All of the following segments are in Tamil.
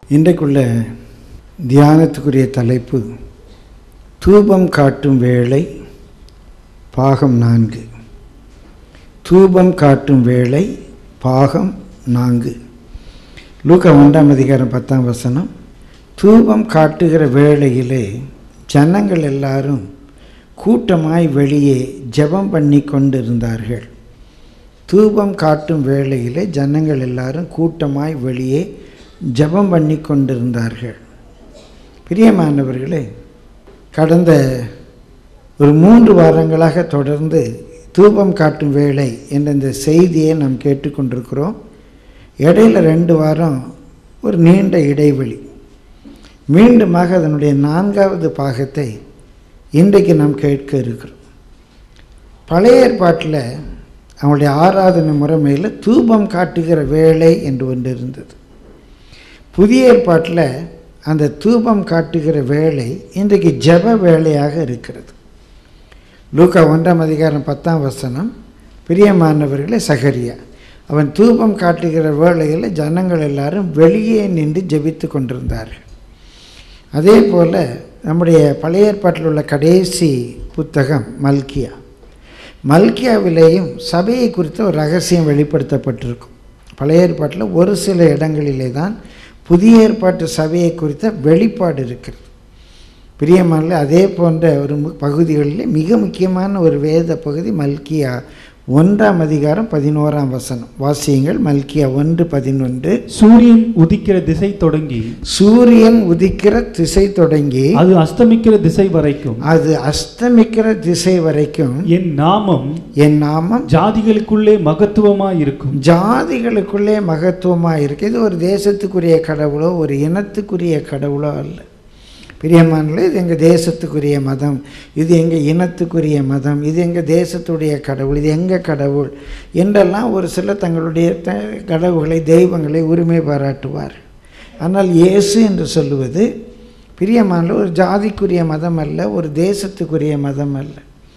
இன்றைக்குள்ள தியானத்துக்குரிய தலைப்பு தூபம் காட்டும் வேளை பாகம் நான்கு தூபம் காட்டும் வேளை பாகம் நான்கு லூக்கா ஒன்றாம் அதிகாரம் பத்தாம் வசனம் தூபம் காட்டுகிற வேளையிலே ஜனங்கள் எல்லாரும் கூட்டமாய் வெளியே ஜெபம் பண்ணி கொண்டிருந்தார்கள் தூபம் காட்டும் வேளையிலே ஜனங்கள் எல்லாரும் கூட்டமாய் வெளியே ஜெபம் பண்ணி கொண்டிருந்தார்கள் பிரியமானவர்களே கடந்த ஒரு மூன்று வாரங்களாக தொடர்ந்து தூபம் காட்டும் வேளை என்ற இந்த செய்தியை நாம் கேட்டுக்கொண்டிருக்கிறோம் இடையில ரெண்டு வாரம் ஒரு நீண்ட இடைவெளி மீண்டுமாக அதனுடைய நான்காவது பாகத்தை இன்றைக்கு நாம் கேட்க இருக்கிறோம் பழைய ஏற்பாட்டில் அவங்களுடைய ஆராதனை முறைமையில் தூபம் காட்டுகிற வேலை என்று ஒன்று இருந்தது புதிய ஏற்பாட்டில் அந்த தூபம் காட்டுகிற வேலை இன்றைக்கு ஜெப வேலையாக இருக்கிறது லூக்கா ஒன்றாம் அதிகாரம் பத்தாம் வசனம் பிரியமானவர்களே சகரியா அவன் தூபம் காட்டுகிற வேளையில் ஜனங்கள் எல்லாரும் வெளியே நின்று ஜெபித்து கொண்டிருந்தார்கள் அதே போல் நம்முடைய பழைய ஏற்பாட்டில் உள்ள கடைசி புத்தகம் மல்கியா மல்கியாவிலேயும் சபையை குறித்த ஒரு ரகசியம் வெளிப்படுத்தப்பட்டிருக்கும் பழைய ஏற்பாட்டில் ஒரு சில இடங்களிலே தான் புதிய ஏற்பாட்டு சபையை குறித்த வெளிப்பாடு இருக்கிறது பிரியமான அதே போன்ற ஒரு பகுதிகளில் மிக முக்கியமான ஒரு வேத பகுதி மல்கியா ஒன்றாம் அதிகாரம் பதினோராம் வசனம் வாசியங்கள் மல்கியா ஒன்று பதினொன்று சூரியன் உதிக்கிற திசை தொடங்கி சூரியன் உதிக்கிற திசை தொடங்கி அது அஸ்தமிக்கிற திசை வரைக்கும் அது அஸ்தமிக்கிற திசை வரைக்கும் என் நாமம் என் நாமம் ஜாதிகளுக்குள்ளே மகத்துவமாய் இருக்கும் ஜாதிகளுக்குள்ளே மகத்துவமாக இருக்கு இது ஒரு தேசத்துக்குரிய கடவுளோ ஒரு இனத்துக்குரிய கடவுளோ அல்ல பிரியமானல இது எங்கள் தேசத்துக்குரிய மதம் இது எங்கள் இனத்துக்குரிய மதம் இது எங்கள் தேசத்துடைய கடவுள் இது எங்கள் கடவுள் என்றெல்லாம் ஒரு சிலர் தங்களுடைய த கடவுள்களை தெய்வங்களை உரிமை பாராட்டுவார் ஆனால் இயேசு என்று சொல்லுவது பிரியமான ஒரு ஜாதிக்குரிய மதம் அல்ல ஒரு தேசத்துக்குரிய மதம் அல்ல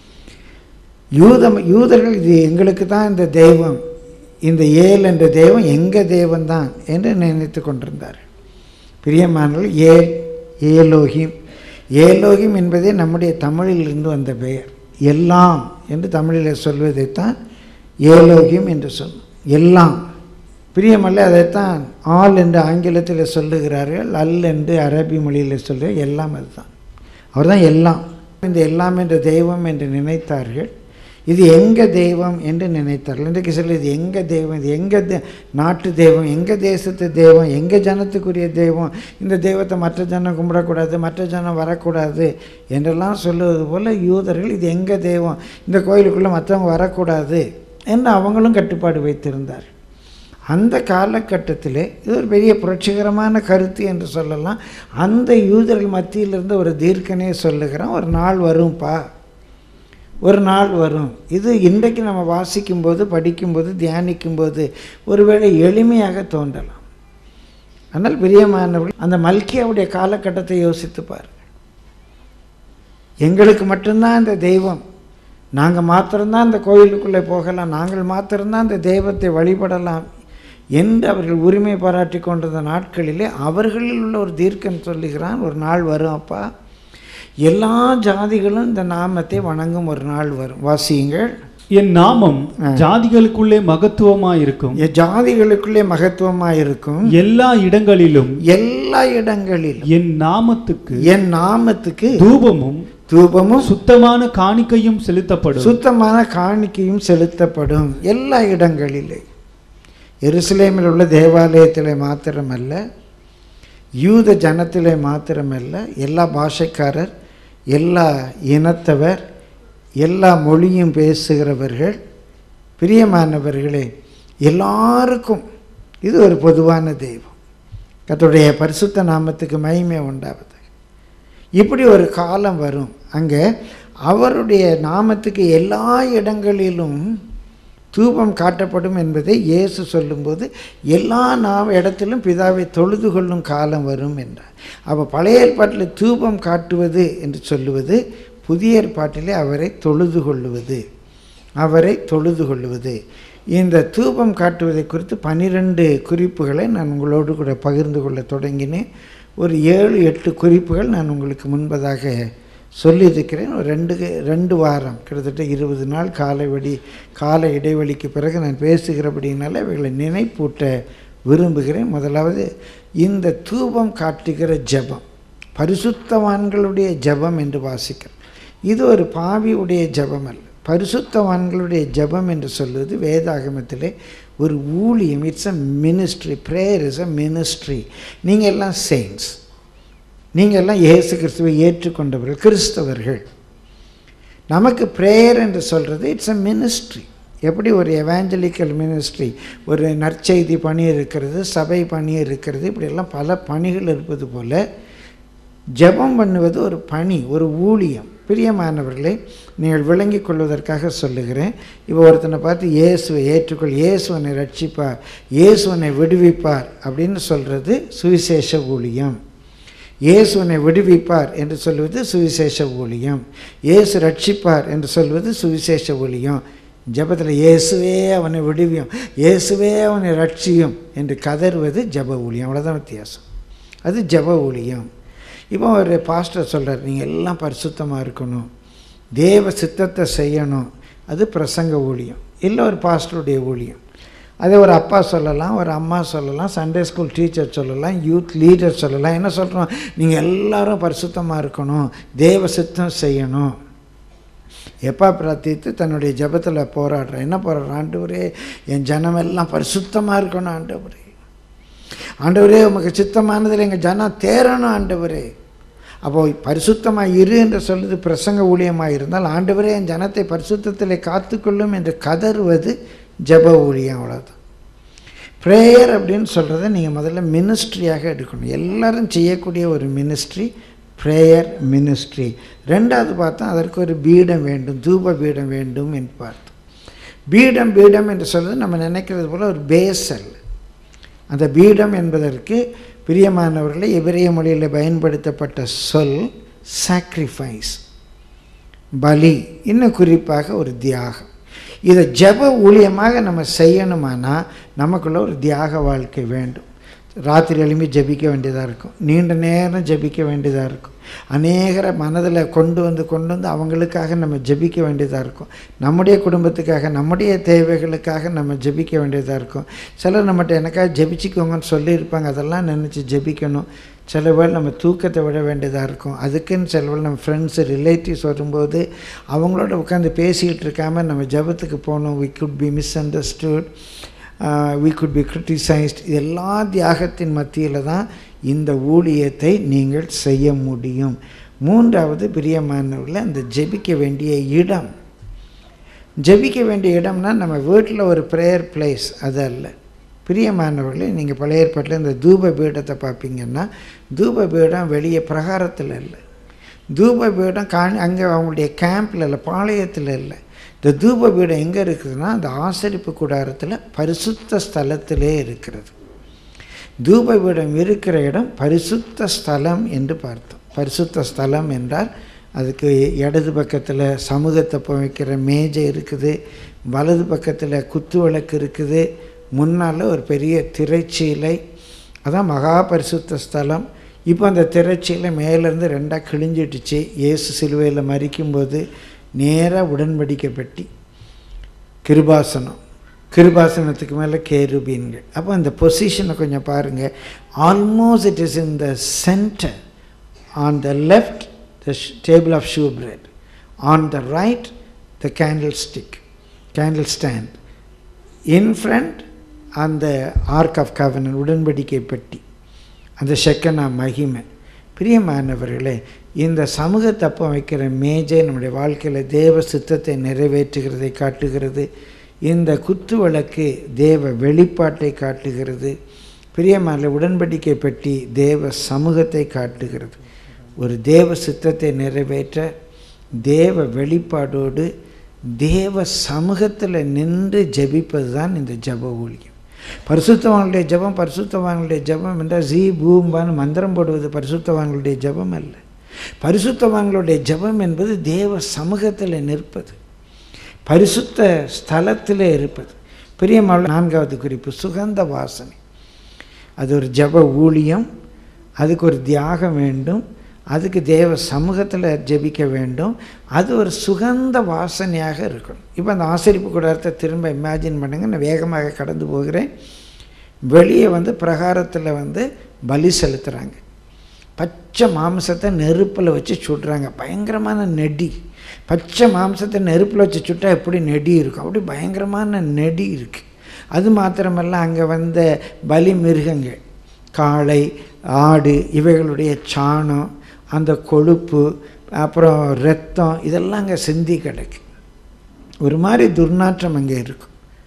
யூத யூதர்கள் இது எங்களுக்கு தான் இந்த தெய்வம் இந்த ஏல் என்ற தெய்வம் எங்கள் தெய்வம்தான் என்று நினைத்து கொண்டிருந்தார் பிரியமானவர்கள் ஏல் ஏலோகிம் ஏலோகிம் என்பதே நம்முடைய தமிழிலிருந்து வந்த பெயர் எல்லாம் என்று தமிழில் சொல்வதைத்தான் ஏலோகியம் என்று சொன்னோம் எல்லாம் பிரியமல்ல அதைத்தான் ஆல் என்று ஆங்கிலத்தில் சொல்லுகிறார்கள் அல் என்று அரபி மொழியில் சொல்கிற எல்லாம் அதுதான் அவர் தான் எல்லாம் இந்த எல்லாம் என்ற தெய்வம் என்று நினைத்தார்கள் இது எங்கள் தெய்வம் என்று நினைத்தார்கள் இன்றைக்கு சொல்ல இது எங்கள் தெய்வம் இது எங்கள் தே நாட்டு தெய்வம் எங்கள் தேசத்து தெய்வம் எங்கள் ஜனத்துக்குரிய தெய்வம் இந்த தெய்வத்தை மற்ற ஜனம் கும்பிடக்கூடாது மற்ற ஜனம் வரக்கூடாது என்றெல்லாம் சொல்லுவது போல் யூதர்கள் இது எங்கள் தெய்வம் இந்த கோயிலுக்குள்ளே மற்றவங்க வரக்கூடாது என்று அவங்களும் கட்டுப்பாடு வைத்திருந்தார் அந்த காலகட்டத்தில் இது ஒரு பெரிய புரட்சிகரமான கருத்து என்று சொல்லலாம் அந்த யூதர்கள் மத்தியிலிருந்து ஒரு தீர்க்கனே சொல்லுகிறான் ஒரு நாள் வரும்ப்பா ஒரு நாள் வரும் இது இன்றைக்கு நம்ம வாசிக்கும்போது படிக்கும்போது தியானிக்கும்போது ஒருவேளை எளிமையாக தோன்றலாம் ஆனால் பிரியமானவர்கள் அந்த மல்கியாவுடைய காலகட்டத்தை யோசித்து பாருங்கள் எங்களுக்கு மட்டும்தான் அந்த தெய்வம் நாங்கள் மாத்திரம்தான் அந்த கோயிலுக்குள்ளே போகலாம் நாங்கள் மாத்திரம்தான் அந்த தெய்வத்தை வழிபடலாம் என்று அவர்கள் உரிமை பாராட்டி கொண்டிருந்த நாட்களிலே அவர்களில் உள்ள ஒரு தீர்க்கன் சொல்லுகிறான் ஒரு நாள் வரும் அப்பா எல்லா ஜாதிகளும் இந்த நாமத்தை வணங்கும் ஒரு நாள் வரும் வாசியுங்கள் என் நாமம் ஜாதிகளுக்குள்ளே மகத்துவமாய் இருக்கும் ஜாதிகளுக்குள்ளே மகத்துவமாக இருக்கும் எல்லா இடங்களிலும் எல்லா இடங்களிலும் என் நாமத்துக்கு என் நாமத்துக்கு தூபமும் தூபமும் சுத்தமான காணிக்கையும் செலுத்தப்படும் சுத்தமான காணிக்கையும் செலுத்தப்படும் எல்லா இடங்களிலே எருசலேமில் உள்ள தேவாலயத்தில் மாத்திரமல்ல யூத ஜனத்திலே மாத்திரமல்ல எல்லா பாஷைக்காரர் எல்லா இனத்தவர் எல்லா மொழியும் பேசுகிறவர்கள் பிரியமானவர்களே எல்லாருக்கும் இது ஒரு பொதுவான தெய்வம் கத்துடைய பரிசுத்த நாமத்துக்கு மகிமை உண்டாவது இப்படி ஒரு காலம் வரும் அங்கே அவருடைய நாமத்துக்கு எல்லா இடங்களிலும் தூபம் காட்டப்படும் என்பதை இயேசு சொல்லும்போது எல்லா நாம இடத்திலும் பிதாவை தொழுது கொள்ளும் காலம் வரும் என்றார் அப்போ பழைய ஏற்பாட்டில் தூபம் காட்டுவது என்று சொல்லுவது புதிய ஏற்பாட்டிலே அவரை தொழுது கொள்ளுவது அவரை தொழுது கொள்வது இந்த தூபம் காட்டுவதை குறித்து பன்னிரெண்டு குறிப்புகளை நான் உங்களோடு கூட பகிர்ந்து கொள்ள தொடங்கினேன் ஒரு ஏழு எட்டு குறிப்புகள் நான் உங்களுக்கு முன்பதாக சொல்லியிருக்கிறேன் ஒரு ரெண்டு ரெண்டு வாரம் கிட்டத்தட்ட இருபது நாள் காலை வெடி கால இடைவெளிக்கு பிறகு நான் பேசுகிறபடினால இவைகளை நினைப்பூட்ட விரும்புகிறேன் முதலாவது இந்த தூபம் காட்டுகிற ஜெபம் பரிசுத்தவான்களுடைய ஜெபம் என்று வாசிக்கிறோம் இது ஒரு பாவியுடைய ஜெபம் அல்ல பரிசுத்தவான்களுடைய ஜெபம் என்று சொல்வது வேதாகமத்திலே ஒரு ஊழியம் it's a ministry prayer is a ministry நீங்கள் எல்லாம் செயின்ஸ் நீங்கள் எல்லாம் இயேசு கிறிஸ்துவை ஏற்றுக்கொண்டவர்கள் கிறிஸ்தவர்கள் நமக்கு ப்ரேயர் என்று சொல்கிறது இட்ஸ் அ மினிஸ்ட்ரி எப்படி ஒரு எவாஞ்சலிக்கல் மினிஸ்ட்ரி ஒரு நற்செய்தி பணி இருக்கிறது சபை பணி இருக்கிறது இப்படியெல்லாம் பல பணிகள் இருப்பது போல் ஜெபம் பண்ணுவது ஒரு பணி ஒரு ஊழியம் பிரியமானவர்களே நீங்கள் விளங்கிக் கொள்வதற்காக சொல்லுகிறேன் இப்போ ஒருத்தனை பார்த்து இயேசுவை ஏற்றுக்கொள் இயேசுவனை ரட்சிப்பார் இயேசுவனை விடுவிப்பார் அப்படின்னு சொல்கிறது சுவிசேஷ ஊழியம் இயேசுவனை விடுவிப்பார் என்று சொல்வது சுவிசேஷ ஊழியம் இயேசு ரட்சிப்பார் என்று சொல்வது சுவிசேஷ ஊழியம் ஜபத்தில் இயேசுவே அவனை விடுவியும் இயேசுவே அவனை ரட்சியும் என்று கதறுவது ஜப ஊழியம் அவ்வளோதான் வித்தியாசம் அது ஜப ஊழியம் இப்போ ஒரு பாஸ்டர் சொல்கிறார் நீங்கள் எல்லாம் பரிசுத்தமாக இருக்கணும் தேவ சித்தத்தை செய்யணும் அது பிரசங்க ஊழியம் இல்லை ஒரு பாஸ்டருடைய ஊழியம் அதே ஒரு அப்பா சொல்லலாம் ஒரு அம்மா சொல்லலாம் சண்டே ஸ்கூல் டீச்சர் சொல்லலாம் யூத் லீடர் சொல்லலாம் என்ன சொல்கிறோம் நீங்கள் எல்லாரும் பரிசுத்தமாக இருக்கணும் தேவ சித்தம் செய்யணும் எப்பா பிரார்த்தித்து தன்னுடைய ஜபத்தில் போராடுற என்ன போராடுற ஆண்டவரே என் ஜனமெல்லாம் பரிசுத்தமாக இருக்கணும் ஆண்டவரே ஆண்டவரே உமக்கு சித்தமானதில் எங்கள் ஜனம் தேரணும் ஆண்டவரே அப்போ பரிசுத்தமாக இரு என்று சொல்லுது பிரசங்க ஊழியமாக இருந்தால் ஆண்டவரே என் ஜனத்தை பரிசுத்தத்தில் காத்துக்கொள்ளும் என்று கதறுவது ஜப ஊழியம் அவ்வளோதான் ப்ரேயர் அப்படின்னு சொல்கிறத நீங்கள் முதல்ல மினிஸ்ட்ரியாக எடுக்கணும் எல்லாரும் செய்யக்கூடிய ஒரு மினிஸ்ட்ரி ப்ரேயர் மினிஸ்ட்ரி ரெண்டாவது பார்த்தா அதற்கு ஒரு பீடம் வேண்டும் தூப பீடம் வேண்டும் என்று பார்த்தோம் பீடம் பீடம் என்று சொல்வது நம்ம நினைக்கிறது போல் ஒரு பேசல் அந்த பீடம் என்பதற்கு பிரியமானவர்களை எபிரிய மொழியில் பயன்படுத்தப்பட்ட சொல் சாக்ரிஃபைஸ் பலி இன்னும் குறிப்பாக ஒரு தியாகம் இதை ஜப ஊழியமாக நம்ம செய்யணுமானா நமக்குள்ள ஒரு தியாக வாழ்க்கை வேண்டும் ராத்திரி எழும்பி ஜபிக்க வேண்டியதாக இருக்கும் நீண்ட நேரம் ஜபிக்க வேண்டியதாக இருக்கும் அநேகரை மனதில் கொண்டு வந்து கொண்டு வந்து அவங்களுக்காக நம்ம ஜபிக்க வேண்டியதாக இருக்கும் நம்முடைய குடும்பத்துக்காக நம்முடைய தேவைகளுக்காக நம்ம ஜபிக்க வேண்டியதாக இருக்கும் சிலர் நம்மகிட்ட எனக்காக ஜபிச்சுக்கோங்கன்னு சொல்லியிருப்பாங்க அதெல்லாம் நினச்சி ஜபிக்கணும் சில பேர் நம்ம தூக்கத்தை விட வேண்டியதாக இருக்கும் அதுக்குன்னு சில பேர் நம்ம ஃப்ரெண்ட்ஸு ரிலேட்டிவ்ஸ் வரும்போது அவங்களோட உட்காந்து பேசிக்கிட்டு இருக்காமல் நம்ம ஜபத்துக்கு போகணும் we could be misunderstood we could be criticised இது எல்லா தியாகத்தின் மத்தியில் தான் இந்த ஊழியத்தை நீங்கள் செய்ய முடியும் மூன்றாவது பிரியமானவர்கள் அந்த ஜெபிக்க வேண்டிய இடம் ஜெபிக்க வேண்டிய இடம்னா நம்ம வீட்டில் ஒரு ப்ரேயர் பிளேஸ் அது அல்ல பிரியமானவர்களே நீங்கள் பழைய ஏற்பாட்டில் இந்த தூப பீடத்தை பார்ப்பீங்கன்னா தூப பீடம் வெளியே பிரகாரத்தில் இல்லை தூப பீடம் கா அங்கே அவங்களுடைய கேம்பில் இல்லை பாளையத்தில் இல்லை இந்த தூப பீடம் எங்கே இருக்குதுன்னா அந்த ஆசரிப்பு கூடாரத்தில் பரிசுத்த ஸ்தலத்திலே இருக்கிறது தூப பீடம் இருக்கிற இடம் பரிசுத்த ஸ்தலம் என்று பார்த்தோம் பரிசுத்த ஸ்தலம் என்றால் அதுக்கு இடது பக்கத்தில் சமூகத்தை வைக்கிற மேஜை இருக்குது வலது பக்கத்தில் குத்து விளக்கு இருக்குது முன்னால் ஒரு பெரிய திரைச்சீலை அதான் மகா பரிசுத்த ஸ்தலம் இப்போ அந்த திரைச்சீலை மேலேருந்து ரெண்டாக கிழிஞ்சிடுச்சு இயேசு சிலுவையில் மறிக்கும்போது நேராக உடன்படிக்கை பெட்டி கிருபாசனம் கிருபாசனத்துக்கு மேலே கேருபீன்கள் அப்போ அந்த பொசிஷனை கொஞ்சம் பாருங்கள் almost it is in the centre on the left the table of shewbread on the right the candlestick candle stand in front அந்த ஆர்க் ஆஃப் கவனன் உடன்படிக்கை பெட்டி அந்த செக்கனா மகிமை பிரியமானவர்களே இந்த சமூகத்தப்பம் வைக்கிற மேஜை நம்முடைய வாழ்க்கையில் தேவ சித்தத்தை நிறைவேற்றுகிறதை காட்டுகிறது இந்த குத்து விளக்கு தேவ வெளிப்பாட்டை காட்டுகிறது பிரியமான உடன்படிக்கை பெட்டி தேவ சமூகத்தை காட்டுகிறது ஒரு தேவ சித்தத்தை நிறைவேற்ற தேவ வெளிப்பாடோடு தேவ சமூகத்தில் நின்று ஜெபிப்பது தான் இந்த ஜப ஊழியம் பரிசுத்தவான்களுடைய ஜபம் பரிசுத்தவான்களுடைய ஜபம் என்றால் ஜீ பூம்பான்னு மந்திரம் போடுவது பரிசுத்தவான்களுடைய ஜபம் அல்ல பரிசுத்தவான்களுடைய ஜபம் என்பது தேவ சமூகத்தில் நிற்பது பரிசுத்த ஸ்தலத்தில் இருப்பது பிரியமான நான்காவது குறிப்பு சுகந்த வாசனை அது ஒரு ஜெப ஊழியம் அதுக்கு ஒரு தியாகம் வேண்டும் அதுக்கு தேவ சமூகத்தில் ஜெபிக்க வேண்டும் அது ஒரு சுகந்த வாசனையாக இருக்கணும் இப்போ அந்த ஆசரிப்பு கூடாரத்தை திரும்ப இமேஜின் பண்ணுங்க நான் வேகமாக கடந்து போகிறேன் வெளியே வந்து பிரகாரத்தில் வந்து பலி செலுத்துகிறாங்க பச்சை மாம்சத்தை நெருப்பில் வச்சு சுடுறாங்க பயங்கரமான நெடி பச்சை மாம்சத்தை நெருப்பில் வச்சு சுட்டா எப்படி நெடி இருக்கும் அப்படி பயங்கரமான நெடி இருக்குது அது மாத்திரமல்ல அங்கே வந்த பலி மிருகங்கள் காளை ஆடு இவைகளுடைய சாணம் அந்த கொழுப்பு அப்புறம் ரத்தம் இதெல்லாம் அங்கே சிந்தி கிடக்கு ஒரு மாதிரி துர்நாற்றம் அங்கே இருக்கும்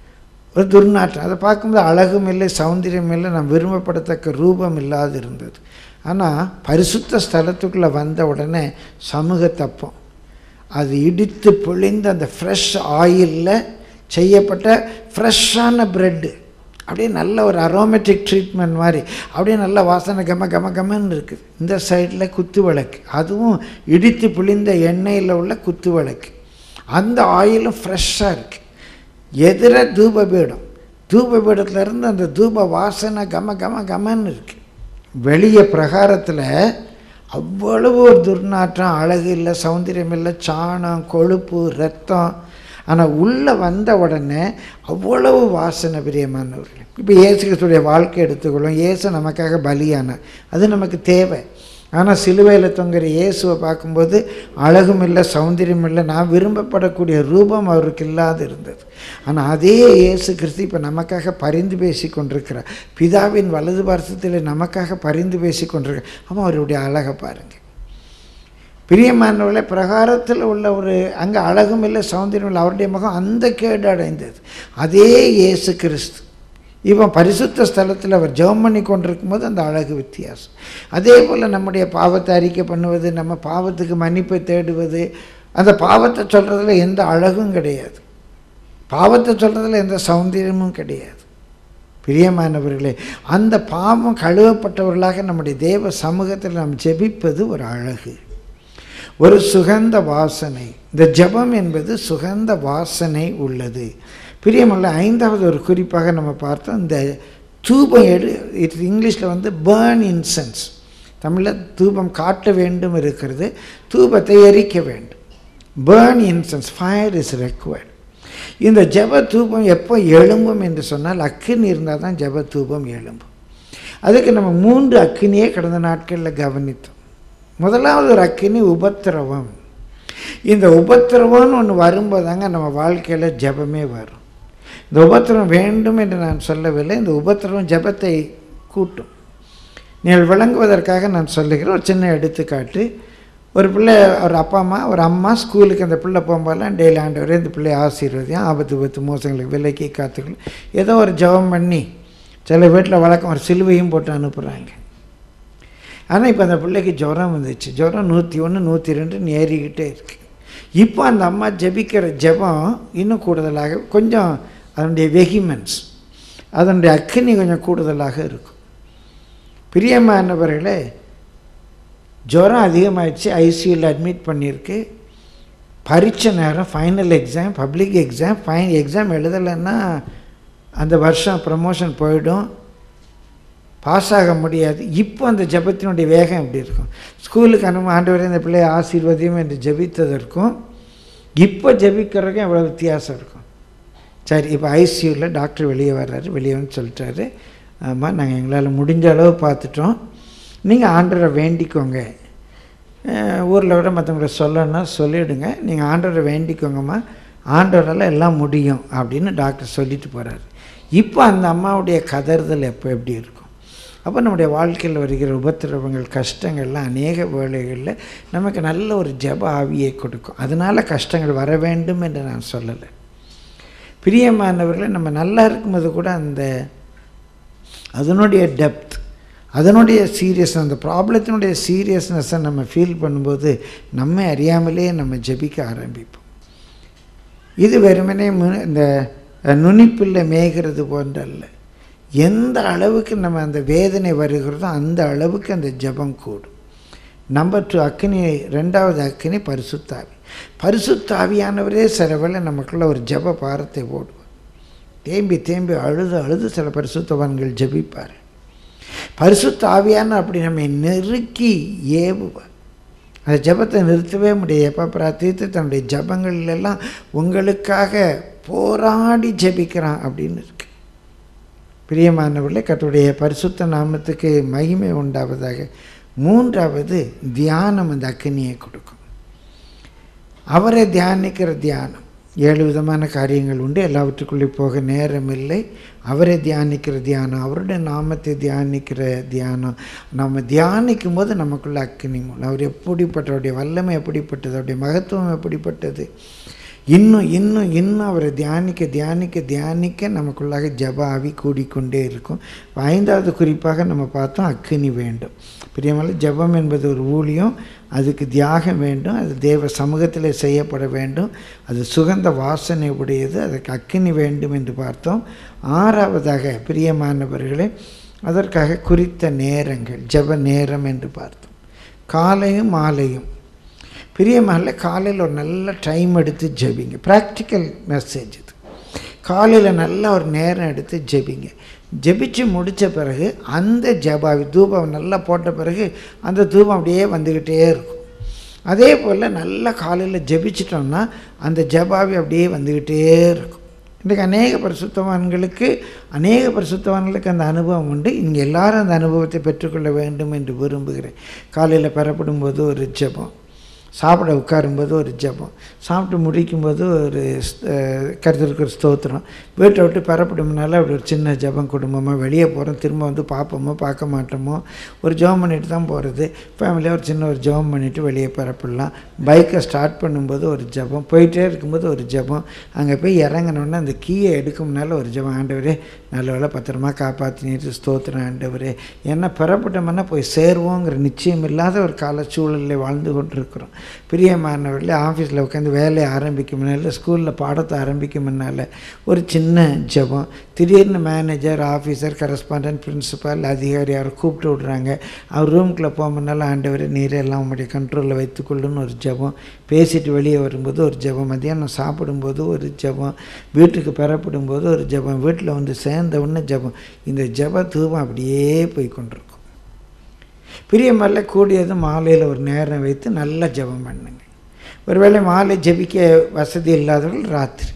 ஒரு துர்நாற்றம் அதை பார்க்கும்போது அழகும் இல்லை சௌந்தரியம் இல்லை நான் விரும்பப்படத்தக்க ரூபம் இல்லாது இருந்தது ஆனால் பரிசுத்த ஸ்தலத்துக்குள்ளே வந்த உடனே சமூக தப்பம் அது இடித்து பொழிந்து அந்த ஃப்ரெஷ் ஆயிலில் செய்யப்பட்ட ஃப்ரெஷ்ஷான ப்ரெட்டு அப்படியே நல்ல ஒரு அரோமேட்டிக் ட்ரீட்மெண்ட் மாதிரி அப்படியே நல்ல வாசனை கம கம கமன்னு இருக்குது இந்த சைடில் குத்து விளக்கு அதுவும் இடித்து புளிந்த எண்ணெயில் உள்ள குத்து விளக்கு அந்த ஆயிலும் ஃப்ரெஷ்ஷாக இருக்குது எதிர தூபபீடம் தூபபீடத்துலேருந்து அந்த தூப வாசனை கம கம கமன்னு இருக்குது வெளியே பிரகாரத்தில் அவ்வளவு ஒரு துர்நாற்றம் அழகு இல்லை சௌந்தரியம் இல்லை சாணம் கொழுப்பு ரத்தம் ஆனால் உள்ளே வந்த உடனே அவ்வளவு வாசனை பிரியமானவர்கள் இப்போ இயேசு கிறிஸ்துடைய வாழ்க்கை எடுத்துக்கொள்ளும் இயேசு நமக்காக பலியான அது நமக்கு தேவை ஆனால் சிலுவையில் தொங்குற இயேசுவை பார்க்கும்போது அழகும் இல்லை சௌந்தரியம் இல்லை நான் விரும்பப்படக்கூடிய ரூபம் அவருக்கு இல்லாது இருந்தது ஆனால் அதே இயேசு கிறிஸ்து இப்போ நமக்காக பரிந்து பேசி கொண்டிருக்கிறார் பிதாவின் வலது பார்சத்தில் நமக்காக பரிந்து பேசி கொண்டிருக்கிறார் அவன் அவருடைய அழகை பாருங்கள் பிரியமானவர்களே பிரகாரத்தில் உள்ள ஒரு அங்கே அழகும் இல்லை சௌந்தரியம் இல்லை அவருடைய முகம் அந்த கேடு அடைந்தது அதே இயேசு கிறிஸ்து இவன் பரிசுத்த ஸ்தலத்தில் அவர் ஜெபம் பண்ணி கொண்டிருக்கும் போது அந்த அழகு வித்தியாசம் அதே போல் நம்முடைய பாவத்தை அறிக்கை பண்ணுவது நம்ம பாவத்துக்கு மன்னிப்பை தேடுவது அந்த பாவத்தை சொல்கிறதுல எந்த அழகும் கிடையாது பாவத்தை சொல்கிறதுல எந்த சௌந்தரியமும் கிடையாது பிரியமானவர்களே அந்த பாவம் கழுவப்பட்டவர்களாக நம்முடைய தேவ சமூகத்தில் நாம் ஜெபிப்பது ஒரு அழகு ஒரு சுகந்த வாசனை இந்த ஜெபம் என்பது சுகந்த வாசனை உள்ளது பிரியமல்ல ஐந்தாவது ஒரு குறிப்பாக நம்ம பார்த்தோம் இந்த தூபம் எடு இது இங்கிலீஷில் வந்து பேர்ன் இன்சென்ஸ் தமிழில் தூபம் காட்ட வேண்டும் இருக்கிறது தூபத்தை எரிக்க வேண்டும் burn incense fire is required இந்த ஜப தூபம் எப்போ எழும்பும் என்று சொன்னால் அக்கினி இருந்தால் தான் ஜப தூபம் எழும்பும் அதுக்கு நம்ம மூன்று அக்கினியே கடந்த நாட்களில் கவனித்தோம் முதலாவது ஒரு அக்கினி உபத்திரவம் இந்த உபத்திரவம்னு ஒன்று வரும்போது தாங்க நம்ம வாழ்க்கையில் ஜபமே வரும் இந்த உபத்திரம் வேண்டும் என்று நான் சொல்லவில்லை இந்த உபத்திரம் ஜபத்தை கூட்டும் நீங்கள் விளங்குவதற்காக நான் சொல்லுகிறேன் ஒரு சின்ன எடுத்துக்காட்டு ஒரு பிள்ளை ஒரு அப்பா அம்மா ஒரு அம்மா ஸ்கூலுக்கு அந்த பிள்ளை போகும்போதெல்லாம் டெய்லி ஆண்டவரே இந்த பிள்ளையை ஆசீர்வதியும் ஆபத்து பத்து மோசங்களுக்கு விலைக்கு காத்துக்கணும் ஏதோ ஒரு ஜபம் பண்ணி சில வீட்டில் வழக்கம் ஒரு சிலுவையும் போட்டு அனுப்புகிறாங்க ஆனால் இப்போ அந்த பிள்ளைக்கு ஜுரம் வந்துச்சு ஜுரம் நூற்றி ஒன்று நூற்றி ரெண்டுன்னு ஏறிக்கிட்டே இருக்கு இப்போ அந்த அம்மா ஜெபிக்கிற ஜெபம் இன்னும் கூடுதலாக கொஞ்சம் அதனுடைய வெஹிமென்ஸ் அதனுடைய அக்கினி கொஞ்சம் கூடுதலாக இருக்கும் பிரியமானவர்களே ஜுரம் அதிகமாகிடுச்சு ஐசியூவில் அட்மிட் பண்ணியிருக்கு பரீட்சை நேரம் final exam public exam fine exam எழுதலைன்னா அந்த வருஷம் ப்ரமோஷன் போயிடும் பாஸ் ஆக முடியாது இப்போ அந்த ஜபத்தினுடைய வேகம் எப்படி இருக்கும் ஸ்கூலுக்கு அனும ஆண்டவரே இந்த பிள்ளையை ஆசீர்வதியும் என்று ஜபித்ததற்கும் இப்போ ஜபிக்கிறதுக்கும் எவ்வளோ வித்தியாசம் இருக்கும் சரி இப்போ ஐசியூவில் டாக்டர் வெளியே வர்றாரு வெளியே வந்து சொல்லிட்டாரு ஆமாம் நாங்கள் எங்களால் முடிஞ்ச அளவு பார்த்துட்டோம் நீங்கள் ஆண்டவரை வேண்டிக்கோங்க ஊரில் விட மற்றவங்களை சொல்லணும்னா சொல்லிவிடுங்க நீங்கள் ஆண்டவரை வேண்டிக்கோங்கம்மா ஆண்டவரால் எல்லாம் முடியும் அப்படின்னு டாக்டர் சொல்லிட்டு போகிறாரு இப்போ அந்த அம்மாவுடைய கதறுதல் எப்போ எப்படி இருக்கும் அப்போ நம்முடைய வாழ்க்கையில் வருகிற உபத்திரவங்கள் கஷ்டங்கள்லாம் அநேக வேளைகளில் நமக்கு நல்ல ஒரு ஜப ஆவியை கொடுக்கும் அதனால் கஷ்டங்கள் வர வேண்டும் என்று நான் சொல்லலை பிரியமானவர்களை நம்ம நல்லா இருக்கும்போது கூட அந்த அதனுடைய டெப்த் அதனுடைய சீரியஸ் அந்த ப்ராப்ளத்தினுடைய சீரியஸ்னஸை நம்ம ஃபீல் பண்ணும்போது நம்மை அறியாமலே நம்ம ஜபிக்க ஆரம்பிப்போம் இது வெறுமனே இந்த நுனிப்பில்லை மேய்கிறது போன்றல்ல எந்த அளவுக்கு நம்ம அந்த வேதனை வருகிறதோ அந்த அளவுக்கு அந்த ஜபம் கூடும் நம்பர் டூ அக்கினி ரெண்டாவது அக்கினி பரிசுத்தாவி பரிசுத்தாவியானவரே சில வேளை நமக்குள்ள ஒரு ஜப பாரத்தை போடுவார் தேம்பி தேம்பி அழுது அழுது சில பரிசுத்தவான்கள் ஜெபிப்பார் பரிசுத்த ஆவியான அப்படி நம்மை நெருக்கி ஏவுவார் அந்த ஜெபத்தை நிறுத்தவே முடியாது எப்போ பிரார்த்தித்து தன்னுடைய ஜெபங்கள் எல்லாம் உங்களுக்காக போராடி ஜெபிக்கிறான் அப்படின்னு இருக்கு பிரியமானவர்களே கர்த்தருடைய பரிசுத்த நாமத்துக்கு மகிமை உண்டாவதாக மூன்றாவது தியானம் அந்த அக்னியை கொடுக்கும் அவரை தியானிக்கிற தியானம் ஏழு விதமான காரியங்கள் உண்டு எல்லாவற்றுக்குள்ளே போக நேரம் இல்லை அவரை தியானிக்கிற தியானம் அவருடைய நாமத்தை தியானிக்கிற தியானம் நம்ம தியானிக்கும் போது நமக்குள்ள அக்னி மூலம் அவர் எப்படிப்பட்டவருடைய வல்லமை எப்படிப்பட்டது அவருடைய மகத்துவம் எப்படிப்பட்டது இன்னும் இன்னும் இன்னும் அவரை தியானிக்க தியானிக்க தியானிக்க நமக்குள்ளாக ஜப ஆவி கூடிக்கொண்டே இருக்கும் ஐந்தாவது குறிப்பாக நம்ம பார்த்தோம் அக்கினி வேண்டும் பிரியமல்ல ஜபம் என்பது ஒரு ஊழியம் அதுக்கு தியாகம் வேண்டும் அது தேவ சமூகத்தில் செய்யப்பட வேண்டும் அது சுகந்த வாசனை உடையது அதுக்கு அக்கினி வேண்டும் என்று பார்த்தோம் ஆறாவதாக பிரியமானவர்களே அதற்காக குறித்த நேரங்கள் ஜப நேரம் என்று பார்த்தோம் காலையும் மாலையும் பிரியமல்ல காலையில் ஒரு நல்ல டைம் எடுத்து ஜெபிங்க ப்ராக்டிக்கல் மெசேஜ் இது காலையில் நல்ல ஒரு நேரம் எடுத்து ஜெபிங்க ஜெபிச்சு முடித்த பிறகு அந்த ஜபாவி தூபம் நல்லா போட்ட பிறகு அந்த தூபம் அப்படியே வந்துக்கிட்டே இருக்கும் அதே போல் நல்லா காலையில் ஜெபிச்சிட்டோம்னா அந்த ஜபாவி அப்படியே வந்துக்கிட்டே இருக்கும் இன்றைக்கு அநேக பரிசுத்தவான்களுக்கு அநேக பரிசுத்தவான்களுக்கு அந்த அனுபவம் உண்டு இங்கே எல்லாரும் அந்த அனுபவத்தை பெற்றுக்கொள்ள வேண்டும் என்று விரும்புகிறேன் காலையில் பெறப்படும் போது ஒரு ஜெபம் சாப்பிட உட்காரும்போது ஒரு ஜெபம் சாப்பிட்டு முடிக்கும்போது ஒரு கருத்திற்கு ஒரு ஸ்தோத்திரம் வீட்டை விட்டு பெறப்படும்னால அப்படி ஒரு சின்ன ஜெபம் குடும்பமாக வெளியே போகிறோம் திரும்ப வந்து பார்ப்போமோ பார்க்க மாட்டோமோ ஒரு ஜெபம் பண்ணிட்டு தான் போகிறது ஃபேமிலியாக ஒரு சின்ன ஒரு ஜெபம் பண்ணிவிட்டு வெளியே பெறப்படலாம் பைக்கை ஸ்டார்ட் பண்ணும்போது ஒரு ஜெபம் போயிட்டே இருக்கும்போது ஒரு ஜெபம் அங்கே போய் இறங்கினோன்னே அந்த கீயை எடுக்கும்னால ஒரு ஜெபம் ஆண்டவரே நல்ல வேலை பத்திரமா காப்பாற்றினிட்டு ஸ்தோத்திரம் ஆண்டவரே ஏன்னா பெறப்பட்டோம்னா போய் சேருவோங்கிற நிச்சயம் இல்லாத ஒரு கால சூழலில் வாழ்ந்து கொண்டிருக்கிறோம் பிரியமானவர்களே ஆஃபீஸில் உட்காந்து வேலையை ஆரம்பிக்கும் முன்னால் ஸ்கூலில் பாடத்தை ஆரம்பிக்கும் முன்னால் ஒரு சின்ன ஜெபம் திடீர்னு மேனேஜர் ஆஃபீஸர் கரஸ்பாண்டன்ட் பிரின்சிபால் அதிகாரி யாரை கூப்பிட்டு விட்றாங்க அவர் ரூம்குள்ளே போக முன்னால் ஆண்டவர் நீரே எல்லாம் உங்களுடைய கண்ட்ரோலில் வைத்துக்கொள்ளுன்னு ஒரு ஜெபம் பேசிட்டு வெளியே வரும்போது ஒரு ஜெபம் மத்தியானம் சாப்பிடும்போது ஒரு ஜெபம் வீட்டுக்கு பெறப்படும் போது ஒரு ஜெபம் வீட்டில் வந்து சேர்ந்த உடனே ஜெபம் இந்த ஜெப தூபம் அப்படியே போய் கொண்டிருக்கும் பிரியமல்ல கூடியது மாலையில் ஒரு நேரம் வைத்து நல்லா ஜெபம் பண்ணுங்க ஒருவேளை மாலை ஜெபிக்க வசதி இல்லாதவர்கள் ராத்திரி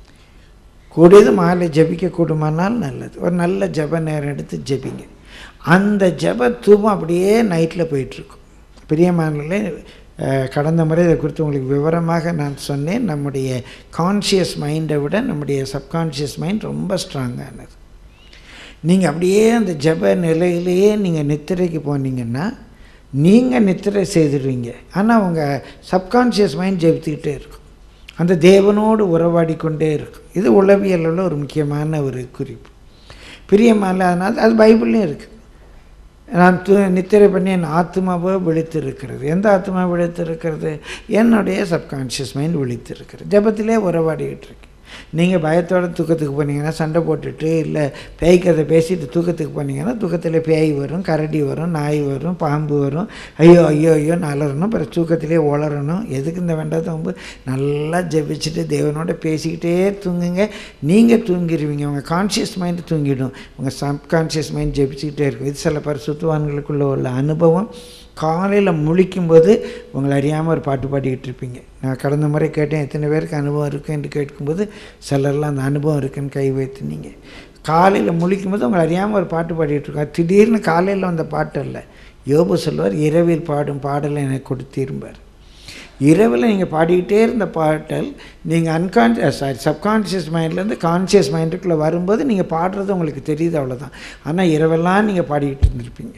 கூடியது மாலை ஜெபிக்க கூடுமானால் நல்லது ஒரு நல்ல ஜெப நேரம் எடுத்து ஜெபிங்க அந்த ஜெப தூபம் அப்படியே நைட்டில் போயிட்டுருக்கும் பிரியமானங்களே கடந்த முறை இதை குறித்து உங்களுக்கு விவரமாக நான் சொன்னேன் நம்முடைய கான்ஷியஸ் மைண்டை விட நம்முடைய சப்கான்ஷியஸ் மைண்ட் ரொம்ப ஸ்ட்ராங்கானது நீங்கள் அப்படியே அந்த ஜப நிலையிலேயே நீங்கள் நித்திரைக்கு போனீங்கன்னா நீங்கள் நித்திரை செய்துடுவீங்க ஆனால் உங்கள் சப்கான்ஷியஸ் மைண்ட் ஜெபித்துக்கிட்டே இருக்கும் அந்த தேவனோடு உறவாடி கொண்டே இருக்கும் இது உளவியலில் ஒரு முக்கியமான ஒரு குறிப்பு பிரியமான அதனால் அது பைபிள்லேயும் இருக்குது நான் து நித்திரை பண்ணி என் ஆத்மாவோ விழித்திருக்கிறது எந்த ஆத்மா விழித்திருக்கிறது என்னுடைய சப்கான்ஷியஸ் மைண்ட் விழித்திருக்கிறது ஜபத்திலே உறவாடிக்கிட்டு இருக்கு நீங்கள் பயத்தோட தூக்கத்துக்கு போனீங்கன்னா சண்டை போட்டுட்டு இல்லை பேய் கதை பேசிட்டு தூக்கத்துக்கு போனீங்கன்னா தூக்கத்தில் பேய் வரும் கரடி வரும் நாய் வரும் பாம்பு வரும் ஐயோ ஐயோ ஐயோ அலறணும் அப்புறம் தூக்கத்திலே உளரணும் எதுக்கு இந்த வேண்டாம் தம்பு நல்லா ஜெபிச்சுட்டு தேவனோட பேசிக்கிட்டே தூங்குங்க நீங்கள் தூங்கிடுவீங்க உங்கள் கான்ஷியஸ் மைண்டு தூங்கிடும் உங்கள் சப்கான்ஷியஸ் மைண்ட் ஜெபிச்சுக்கிட்டே இருக்கும் இது சில பரிசுத்தவான்களுக்குள்ள உள்ள அனுபவம் காலையில் முழிக்கும்போது உங்களை அறியாமல் ஒரு பாட்டு பாடிக்கிட்டு இருப்பீங்க நான் கடந்த முறை கேட்டேன் எத்தனை பேருக்கு அனுபவம் இருக்குது என்று கேட்கும்போது சிலர்லாம் அந்த அனுபவம் இருக்குன்னு கை வைத்துனீங்க காலையில் முழிக்கும்போது உங்களை அறியாமல் ஒரு பாட்டு பாடிக்கிட்டு இருக்கோம் திடீர்னு காலையில் வந்த பாட்டு இல்லை யோபு சொல்வார் இரவில் பாடும் பாடலை எனக்கு கொடுத்திருப்பார் இரவில் நீங்கள் பாடிக்கிட்டே இருந்த பாட்டல் நீங்கள் அன்கான்ஷியஸ் சாரி சப்கான்ஷியஸ் மைண்ட்லேருந்து கான்ஷியஸ் மைண்டுக்குள்ளே வரும்போது நீங்கள் பாடுறது உங்களுக்கு தெரியுது அவ்வளோதான் ஆனால் இரவெல்லாம் நீங்கள் பாடிக்கிட்டு இருந்திருப்பீங்க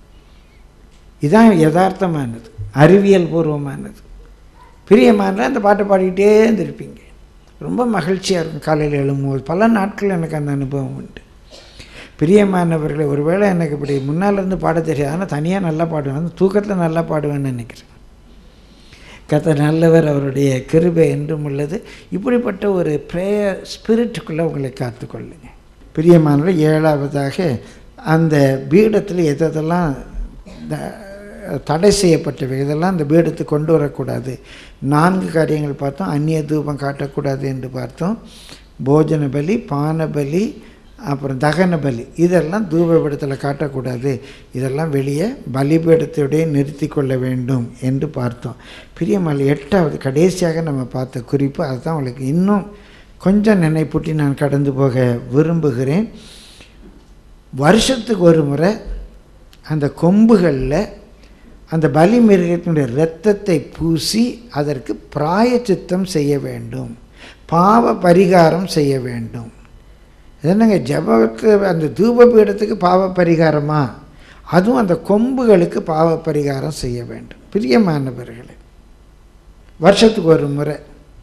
இதுதான் யதார்த்தமானது அறிவியல் பூர்வமானது பிரியமான அந்த பாட்டை பாடிக்கிட்டே இருந்திருப்பீங்க ரொம்ப மகிழ்ச்சியாக இருக்கும் காலையில் எழும்போது பல நாட்கள் எனக்கு அந்த அனுபவம் உண்டு பிரியமானவர்களை ஒருவேளை எனக்கு இப்படி முன்னாலேருந்து பாட தெரியாது ஆனால் தனியாக நல்லா பாடுவேன் அந்த தூக்கத்தில் நல்லா பாடுவேன்னு நினைக்கிறேன் கத்த நல்லவர் அவருடைய கிருபை என்றும் உள்ளது இப்படிப்பட்ட ஒரு ப்ரேயர் ஸ்பிரிட்டுக்குள்ளே உங்களை காத்துக்கொள்ளுங்க பிரியமானவர் ஏழாவதாக அந்த பீடத்தில் எதெல்லாம் தடை செய்யப்பட்டவை இதெல்லாம் அந்த பீடத்துக்கு கொண்டு வரக்கூடாது நான்கு காரியங்கள் பார்த்தோம் அந்நிய தூபம் காட்டக்கூடாது என்று பார்த்தோம் போஜன பலி பான பலி அப்புறம் தகன பலி இதெல்லாம் தூபபீடத்தில் காட்டக்கூடாது இதெல்லாம் வெளியே பலிபீடத்தோடே நிறுத்தி கொள்ள வேண்டும் என்று பார்த்தோம் பிரியமலை எட்டாவது கடைசியாக நம்ம பார்த்த குறிப்பு அதுதான் உங்களுக்கு இன்னும் கொஞ்சம் நினைப்பூட்டி நான் கடந்து போக விரும்புகிறேன் வருஷத்துக்கு ஒரு முறை அந்த கொம்புகளில் அந்த பலி மிருகத்தினுடைய இரத்தத்தை பூசி அதற்கு பிராயச்சித்தம் செய்ய வேண்டும் பாவ பரிகாரம் செய்ய வேண்டும் என்னங்க ஜபத்துக்கு அந்த தூப பீடத்துக்கு பாவ பரிகாரமா அதுவும் அந்த கொம்புகளுக்கு பாவ பரிகாரம் செய்ய வேண்டும் பிரியமானவர்களே வருஷத்துக்கு ஒரு முறை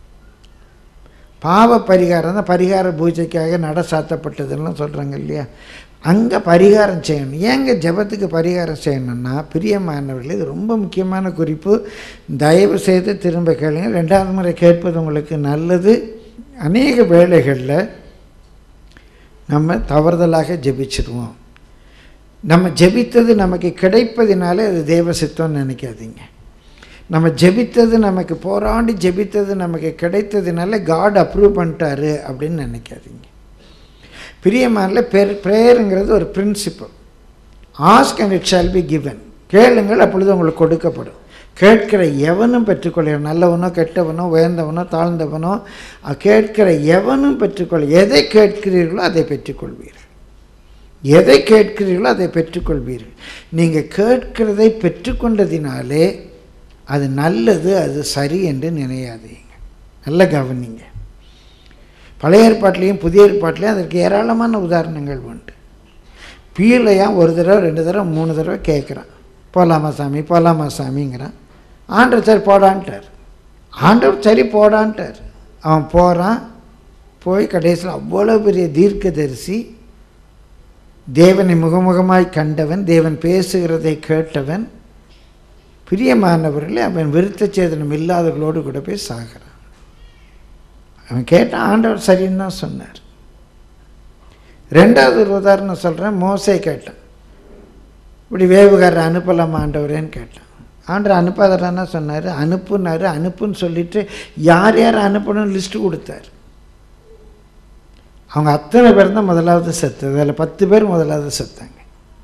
பாவ பரிகாரம் தான் பரிகார பூஜைக்காக நட சாத்தப்பட்டதுன்னு சொல்கிறாங்க இல்லையா அங்கே பரிகாரம் செய்யணும் ஏங்க ஜெபத்துக்கு பரிகாரம் செய்யணும்னா பிரியமானவர்களே இது ரொம்ப முக்கியமான குறிப்பு தயவு செய்து திரும்ப கேளுங்க ரெண்டாவது முறை கேட்பது உங்களுக்கு நல்லது அநேக வேளைகளில் நம்ம தவறுதலாக ஜெபிச்சிருவோம் நம்ம ஜெபித்தது நமக்கு கிடைப்பதினாலே அது தேவ சித்தம்னு நினைக்காதீங்க நம்ம ஜெபித்தது நமக்கு போராடி ஜெபித்தது நமக்கு கிடைத்ததுனால காட் அப்ரூவ் பண்ணிட்டாரு அப்படின்னு நினைக்காதீங்க பிரியமானில் பெர் ப்ரேயருங்கிறது ஒரு principle ask and it shall be given கேளுங்கள் அப்பொழுது உங்களுக்கு கொடுக்கப்படும் கேட்கிற எவனும் பெற்றுக்கொள்ள நல்லவனோ கெட்டவனோ உயர்ந்தவனோ தாழ்ந்தவனோ அஹ், கேட்கிற எவனும் பெற்றுக்கொள்ள எதை கேட்கிறீர்களோ அதை பெற்றுக்கொள்வீர்கள் எதை கேட்கிறீர்களோ அதை பெற்றுக்கொள்வீர்கள் நீங்கள் கேட்கிறதை பெற்றுக்கொண்டதினாலே அது நல்லது அது சரி என்று நினையாதீங்க நல்ல கவனிங்க பழைய ஏற்பாட்டிலையும் புதிய ஏற்பாட்டிலையும் அதற்கு ஏராளமான உதாரணங்கள் உண்டு பீலையாம் ஒரு தடவை ரெண்டு தடவை மூணு தடவை கேட்குறான் போலாமா சாமி போலாமா சாமிங்கிறான் ஆண்டவர் சரி போடான்ட்டார் ஆண்டவர் சரி போடான்ட்டார் அவன் போகிறான் போய் கடைசியில் அவ்வளோ பெரிய தீர்க்கதரிசி தேவனை முகமுகமாய் கண்டவன் தேவன் பேசுகிறதை கேட்டவன் பிரியமானவர்களே அவன் விருத்த சேதனம் இல்லாதவர்களோடு கூட போய் சாகிறான் அவன் கேட்டான் ஆண்டவர் சரின்னு தான் சொன்னார் ரெண்டாவது ஒரு உதாரணம் சொல்கிறேன் மோசே கேட்டான் இப்படி வேவுகாரர் அனுப்பலாமா ஆண்டவரேன்னு கேட்டான் ஆண்டவர் அனுப்பாதரான்னா சொன்னார் அனுப்புனாரு அனுப்புன்னு சொல்லிட்டு யார் யார் அனுப்பணும்னு லிஸ்ட்டு கொடுத்தார் அவங்க அத்தனை பேர் தான் முதலாவது செத்து அதில் பத்து பேர் முதலாவது செத்தாங்க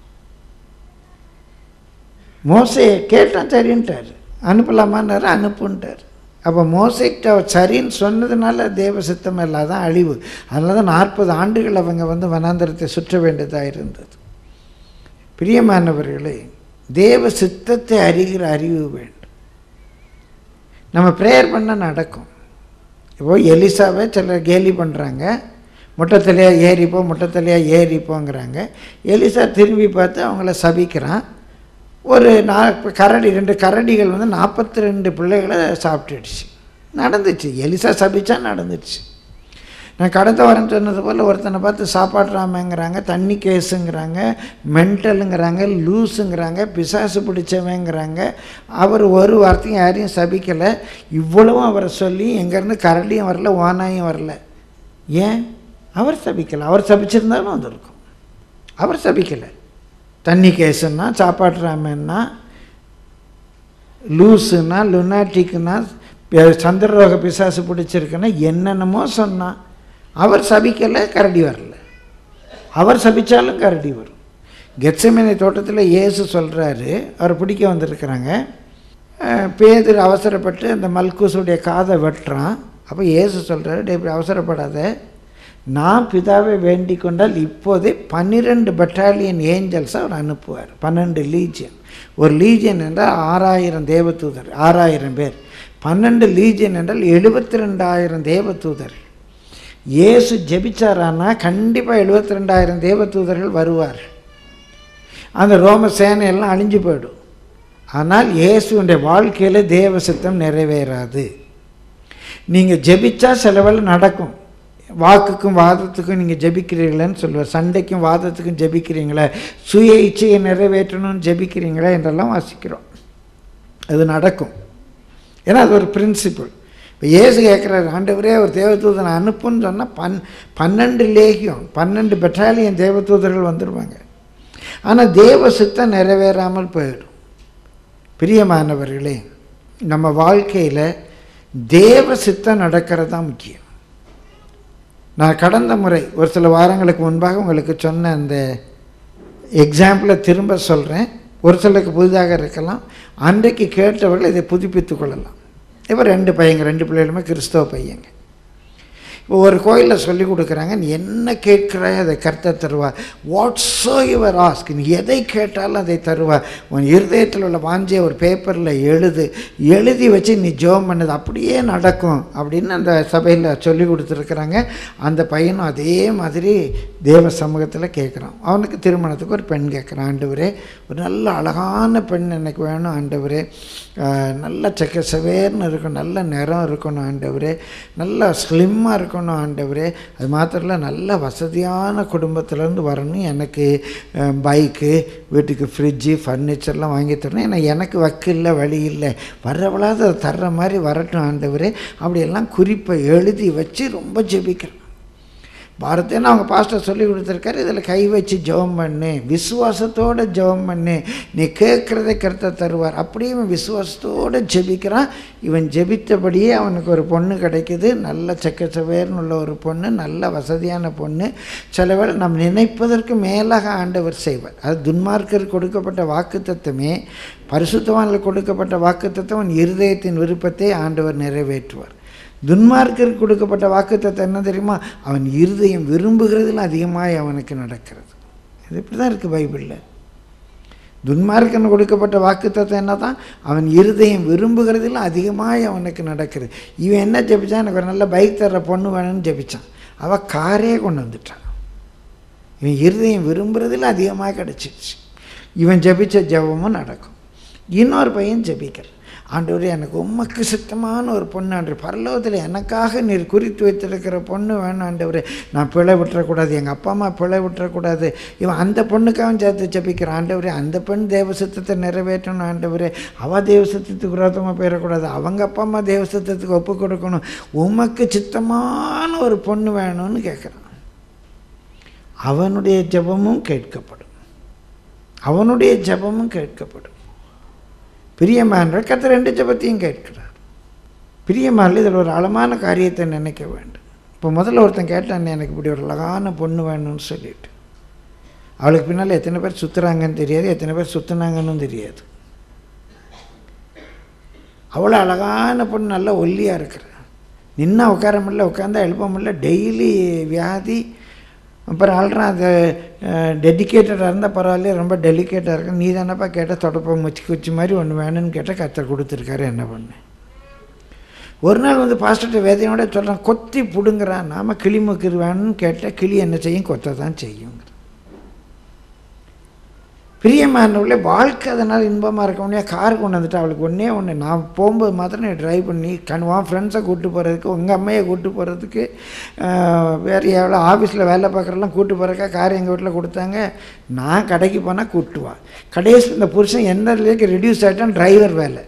மோசே கேட்டான் சரின்ட்டார் அனுப்பலாமான்னாரு அனுப்புன்ட்டார் அப்போ மோசைக்கிட்ட அவர் சரின்னு சொன்னதுனால தேவ சித்தம் இல்லாதான் அழிவு அதனால தான் நாற்பது ஆண்டுகள் அவங்க வந்து வனாந்தரத்தை சுற்ற வேண்டியதாக இருந்தது பிரியமானவர்களே தேவ சித்தத்தை அறிகிற அறிவு வேண்டும் நம்ம ப்ரேயர் பண்ணால் நடக்கும் இப்போ எலிசாவை சிலர் கேலி பண்ணுறாங்க முட்டத்தலையாக ஏறிப்போ முட்டத்தலையாக ஏறிப்போங்கிறாங்க எலிசா திரும்பி பார்த்து அவங்கள சபிக்கிறான் ஒரு நா கரடி ரெண்டு கரடிகள் வந்து நாற்பத்தி ரெண்டு பிள்ளைகளை சாப்பிட்டுடுச்சு நடந்துச்சு எலிசா சபிச்சா நடந்துச்சு நான் கடந்த வாரம் சொன்னது போல் ஒருத்தனை பார்த்து சாப்பாடுறாமங்கிறாங்க தண்ணி கேஸுங்கிறாங்க மென்டலுங்கிறாங்க லூஸுங்கிறாங்க பிசாசு பிடிச்சவங்கிறாங்க அவர் ஒரு வார்த்தையும் யாரையும் சபிக்கலை இவ்வளவும் அவரை சொல்லி எங்கேருந்து கரடியும் வரல ஓனாயும் வரல ஏன் அவர் சபிக்கலை அவர் சபிச்சிருந்தாலும் வந்திருக்கும் அவர் சபிக்கலை தண்ணி கேஸுன்னா சாப்பாடுறாமன்னா லூஸுன்னா லுனாட்டிக்குன்னா சந்திரரோக பிசாசு பிடிச்சிருக்குன்னா என்னென்னமோ சொன்னான் அவர் சபிக்கலை கரடி வரல அவர் சபிச்சாலும் கரடி வரும் கெட்சமேனை தோட்டத்தில் இயேசு சொல்கிறாரு அவர் பிடிக்க வந்திருக்கிறாங்க அஹ் பேதுரு அவசரப்பட்டு அந்த மல்கூசுடைய காதை வெட்டுறான் அப்போ இயேசு சொல்கிறாரு டே இப்படி அவசரப்படாத நான் பிதாவை வேண்டிக் கொண்டால் இப்போதே பன்னிரெண்டு பட்டாலியன் ஏஞ்சல்ஸ் அவர் அனுப்புவார் பன்னெண்டு லீஜியன் ஒரு லீஜியன் என்றால் ஆறாயிரம் தேவதூதர் ஆறாயிரம் பேர் பன்னெண்டு லீஜியன் என்றால் எழுபத்தி ரெண்டாயிரம் தேவதூதர் இயேசு ஜெபிச்சாரானா கண்டிப்பாக எழுபத்தி ரெண்டாயிரம் தேவதூதர்கள் வருவார் அந்த ரோம சேனையெல்லாம் அழிஞ்சு போயிடும் ஆனால் இயேசுடைய வாழ்க்கையில் தேவ சித்தம் நிறைவேறாது நீங்கள் ஜெபிச்சா சிலவெல்லாம் நடக்கும் வாக்குக்கும் வாதத்துக்கும் நீங்கள் ஜெபிக்கிறீங்களேன்னு சொல்லுவார் சண்டைக்கும் வாதத்துக்கும் ஜெபிக்கிறீங்களே சுய இச்சையை நிறைவேற்றணும்னு ஜெபிக்கிறீங்களே என்றெல்லாம் வாசிக்கிறோம் அது நடக்கும் ஏன்னா அது ஒரு பிரின்சிபிள் இப்போ இயேசு கேட்குறாரு ஆண்டவரே ஒரு தேவதூதனை அனுப்புன்னு சொன்னால் பன் பன்னெண்டு லேகியம் பன்னெண்டு பெட்டாலியன் தேவதூதர்கள் வந்துடுவாங்க ஆனால் தேவ சித்தம் நிறைவேறாமல் போயிடும் பிரியமானவர்களே நம்ம வாழ்க்கையில் தேவ சித்தம் நடக்கிறது தான் முக்கியம் நான் கடந்த முறை ஒரு சில வாரங்களுக்கு முன்பாக உங்களுக்கு சொன்ன அந்த எக்ஸாம்பிளை திரும்ப சொல்கிறேன் ஒரு சிலருக்கு புதிதாக இருக்கலாம் அன்றைக்கு கேட்டவர்கள் இதை புதுப்பித்துக் கொள்ளலாம் இப்போ ரெண்டு பையங்க ரெண்டு பிள்ளைகளுமே கிறிஸ்தவ பையங்க இப்போ ஒரு கோயிலில் சொல்லி கொடுக்குறாங்க நீ என்ன கேட்கிறாய் அதை கர்த்தர் தருவார் வாட் சோ யுவர் ஆஸ்க் நீ எதை கேட்டாலும் அதை தருவார் உன் இருதயத்தில் உள்ள வாஞ்சிய ஒரு பேப்பரில் எழுது எழுதி வச்சு நீ ஜோம் பண்ணது அப்படியே நடக்கும் அப்படின்னு அந்த சபையில் சொல்லி கொடுத்துருக்குறாங்க அந்த பையனும் அதே மாதிரி தேவ சமூகத்தில் கேட்குறான் அவனுக்கு திருமணத்துக்கு ஒரு பெண் கேட்குறான் ஆண்டவரே ஒரு நல்ல அழகான பெண் எனக்கு வேணும் ஆண்டவரே ஆஹ், நல்ல செக்க செவேர்னு இருக்கும் நல்ல நிறம் இருக்கணும் ஆண்டவரே நல்லா ஸ்லிம்மாக இருக்கணும் ஆண்டவரே அது மாத்திரம் இல்ல நல்ல வசதியான குடும்பத்திலேருந்து வரணும் எனக்கு பைக்கு வீட்டுக்கு ஃப்ரிட்ஜு ஃபர்னிச்சர்லாம் வாங்கி தரணும் ஏன்னா எனக்கு வக்கு இல்லை வழி இல்லை வர்றவளாவது அதை தர்ற மாதிரி வரட்டும் ஆண்டவரே அப்படியெல்லாம் குறிப்பை எழுதி வச்சு ரொம்ப ஜெபிக்கிறேன் பாரத்தேன்னு அவங்க பாஸ்டர் சொல்லி கொடுத்துருக்காரு இதில் கை வச்சு ஜெபம் பண்ணு விசுவாசத்தோடு ஜெபம் பண்ணு நீ கேட்குறதை கருத்தை தருவார் அப்படியே இவன் விசுவாசத்தோடு ஜெபிக்கிறான் இவன் ஜெபித்தபடியே அவனுக்கு ஒரு பொண்ணு கிடைக்குது நல்ல செக்கச்சவேர்னு உள்ள ஒரு பொண்ணு நல்ல வசதியான பொண்ணு சில வேளை நாம் நினைப்பதற்கு மேலாக ஆண்டவர் செய்வார் அது துன்மார்க்கர் கொடுக்கப்பட்ட வாக்குத்தத்தமே பரிசுத்தவான்களுக்கு கொடுக்கப்பட்ட வாக்குத்தத்தம் அவன் இருதயத்தின் விருப்பத்தை ஆண்டவர் நிறைவேற்றுவார் துன்மார்க்கருக்கு கொடுக்கப்பட்ட வாக்குத்தத்தம் என்ன தெரியுமா அவன் இருதயம் விரும்புகிறதில் அதிகமாக அவனுக்கு நடக்கிறது இது இப்படி தான் இருக்குது பைபிளில் துன்மார்க்கன் கொடுக்கப்பட்ட வாக்குத்தத்தம் என்ன தான் அவன் இருதயம் விரும்புகிறதில் அதிகமாக அவனுக்கு நடக்கிறது இவன் என்ன ஜெபிச்சான் எனக்கு ஒரு நல்ல பைக் தர்ற பொண்ணு வேணும்னு ஜெபிச்சான் அவள் காரே கொண்டு வந்துட்டான் இவன் இருதயம் விரும்புகிறதில் அதிகமாக கிடச்சிருச்சு இவன் ஜெபிச்ச ஜெபமும் நடக்கும் இன்னொரு பையன் ஜெபிக்கிறான் ஆண்டவரே எனக்கு உமக்கு சுத்தமான ஒரு பொண்ணு ஆண்டு பரலோகத்தில் எனக்காக நீர் குறித்து வைத்திருக்கிற பொண்ணு வேணும் ஆண்டவரே நான் பிழை விட்டுறக்கூடாது எங்கள் அப்பா அம்மா பிழை விட்டுறக்கூடாது இவன் அந்த பொண்ணுக்காகவும் சேர்த்து ஜெபிக்கிறான் ஆண்டவரே அந்த பெண் தேவசத்தத்தை நிறைவேற்றணும் ஆண்டவரே அவள் தேவசத்தத்துக்கு விரோதமாக போயிடக்கூடாது அவங்க அப்பா அம்மா தேவசத்தத்துக்கு ஒப்பு கொடுக்கணும் உமக்கு சித்தமான ஒரு பொண்ணு வேணும்னு கேட்குறான் அவனுடைய ஜெபமும் கேட்கப்படும் அவனுடைய ஜெபமும் கேட்கப்படும் பிரியமானவர் கத்த ரெண்டு ஜெபத்தையும் கேட்கிறார் பிரியமான இதில் ஒரு ஆழமான காரியத்தை நினைக்க வேண்டும் இப்போ முதல்ல ஒருத்தன் கேட்டான் எனக்கு இப்படி ஒரு அழகான பொண்ணு வேணும்னு சொல்லிட்டு அவளுக்கு பின்னால் எத்தனை பேர் சுற்றுறாங்கன்னு தெரியாது எத்தனை பேர் சுற்றுனாங்கன்னு தெரியாது அவ்வளோ அழகான பொண்ணு நல்லா ஒல்லியாக இருக்கிறா நின்னா உட்கார முடியல உட்காந்தா எழுப்ப முடியல டெய்லி வியாதி அப்புறம் ஆள்றான் அது டெடிக்கேட்டடாக இருந்தால் பரவாயில்ல ரொம்ப டெலிகேட்டாக இருக்கு நீ தானப்பா கேட்டால் தொடப்ப முச்சி குச்சி மாதிரி ஒன்று வேணும்னு கேட்டால் கத்தர் கொடுத்துருக்காரு என்ன பண்ணு ஒரு நாள் வந்து பாஸ்டர்கிட்ட வேதையோட சொல்கிறான் கொத்தி பிடுங்குறான் நாம் கிளி முக்கிற வேணும்னு கேட்டால் கிளி என்ன செய்யும் கொத்த தான் செய்யுங்கிற பிரியமானவர்களே வாழ்க்கை அதனால் இன்பமாக இருக்க முடியாது கார் கொண்டு வந்துட்டு அவளுக்கு ஒன்றே ஒன்று நான் போகும்போது மாத்திரம் நீ ட்ரைவ் பண்ணி கண்வான் ஃப்ரெண்ட்ஸை கூப்பிட்டு போகிறதுக்கு உங்கள் அம்மையை கூப்பிட்டு போகிறதுக்கு வேறு எவ்வளோ ஆஃபீஸில் வேலை பார்க்குறலாம் கூப்பிட்டு போகிறக்கா கார் எங்கள் வீட்டில் கொடுத்தாங்க நான் கடைக்கு போனால் கூப்பிட்டுவா கடைசி இந்த புருஷன் எந்த நிலைக்கு ரெடியூஸ் ஆகிட்டான் டிரைவர் வேலை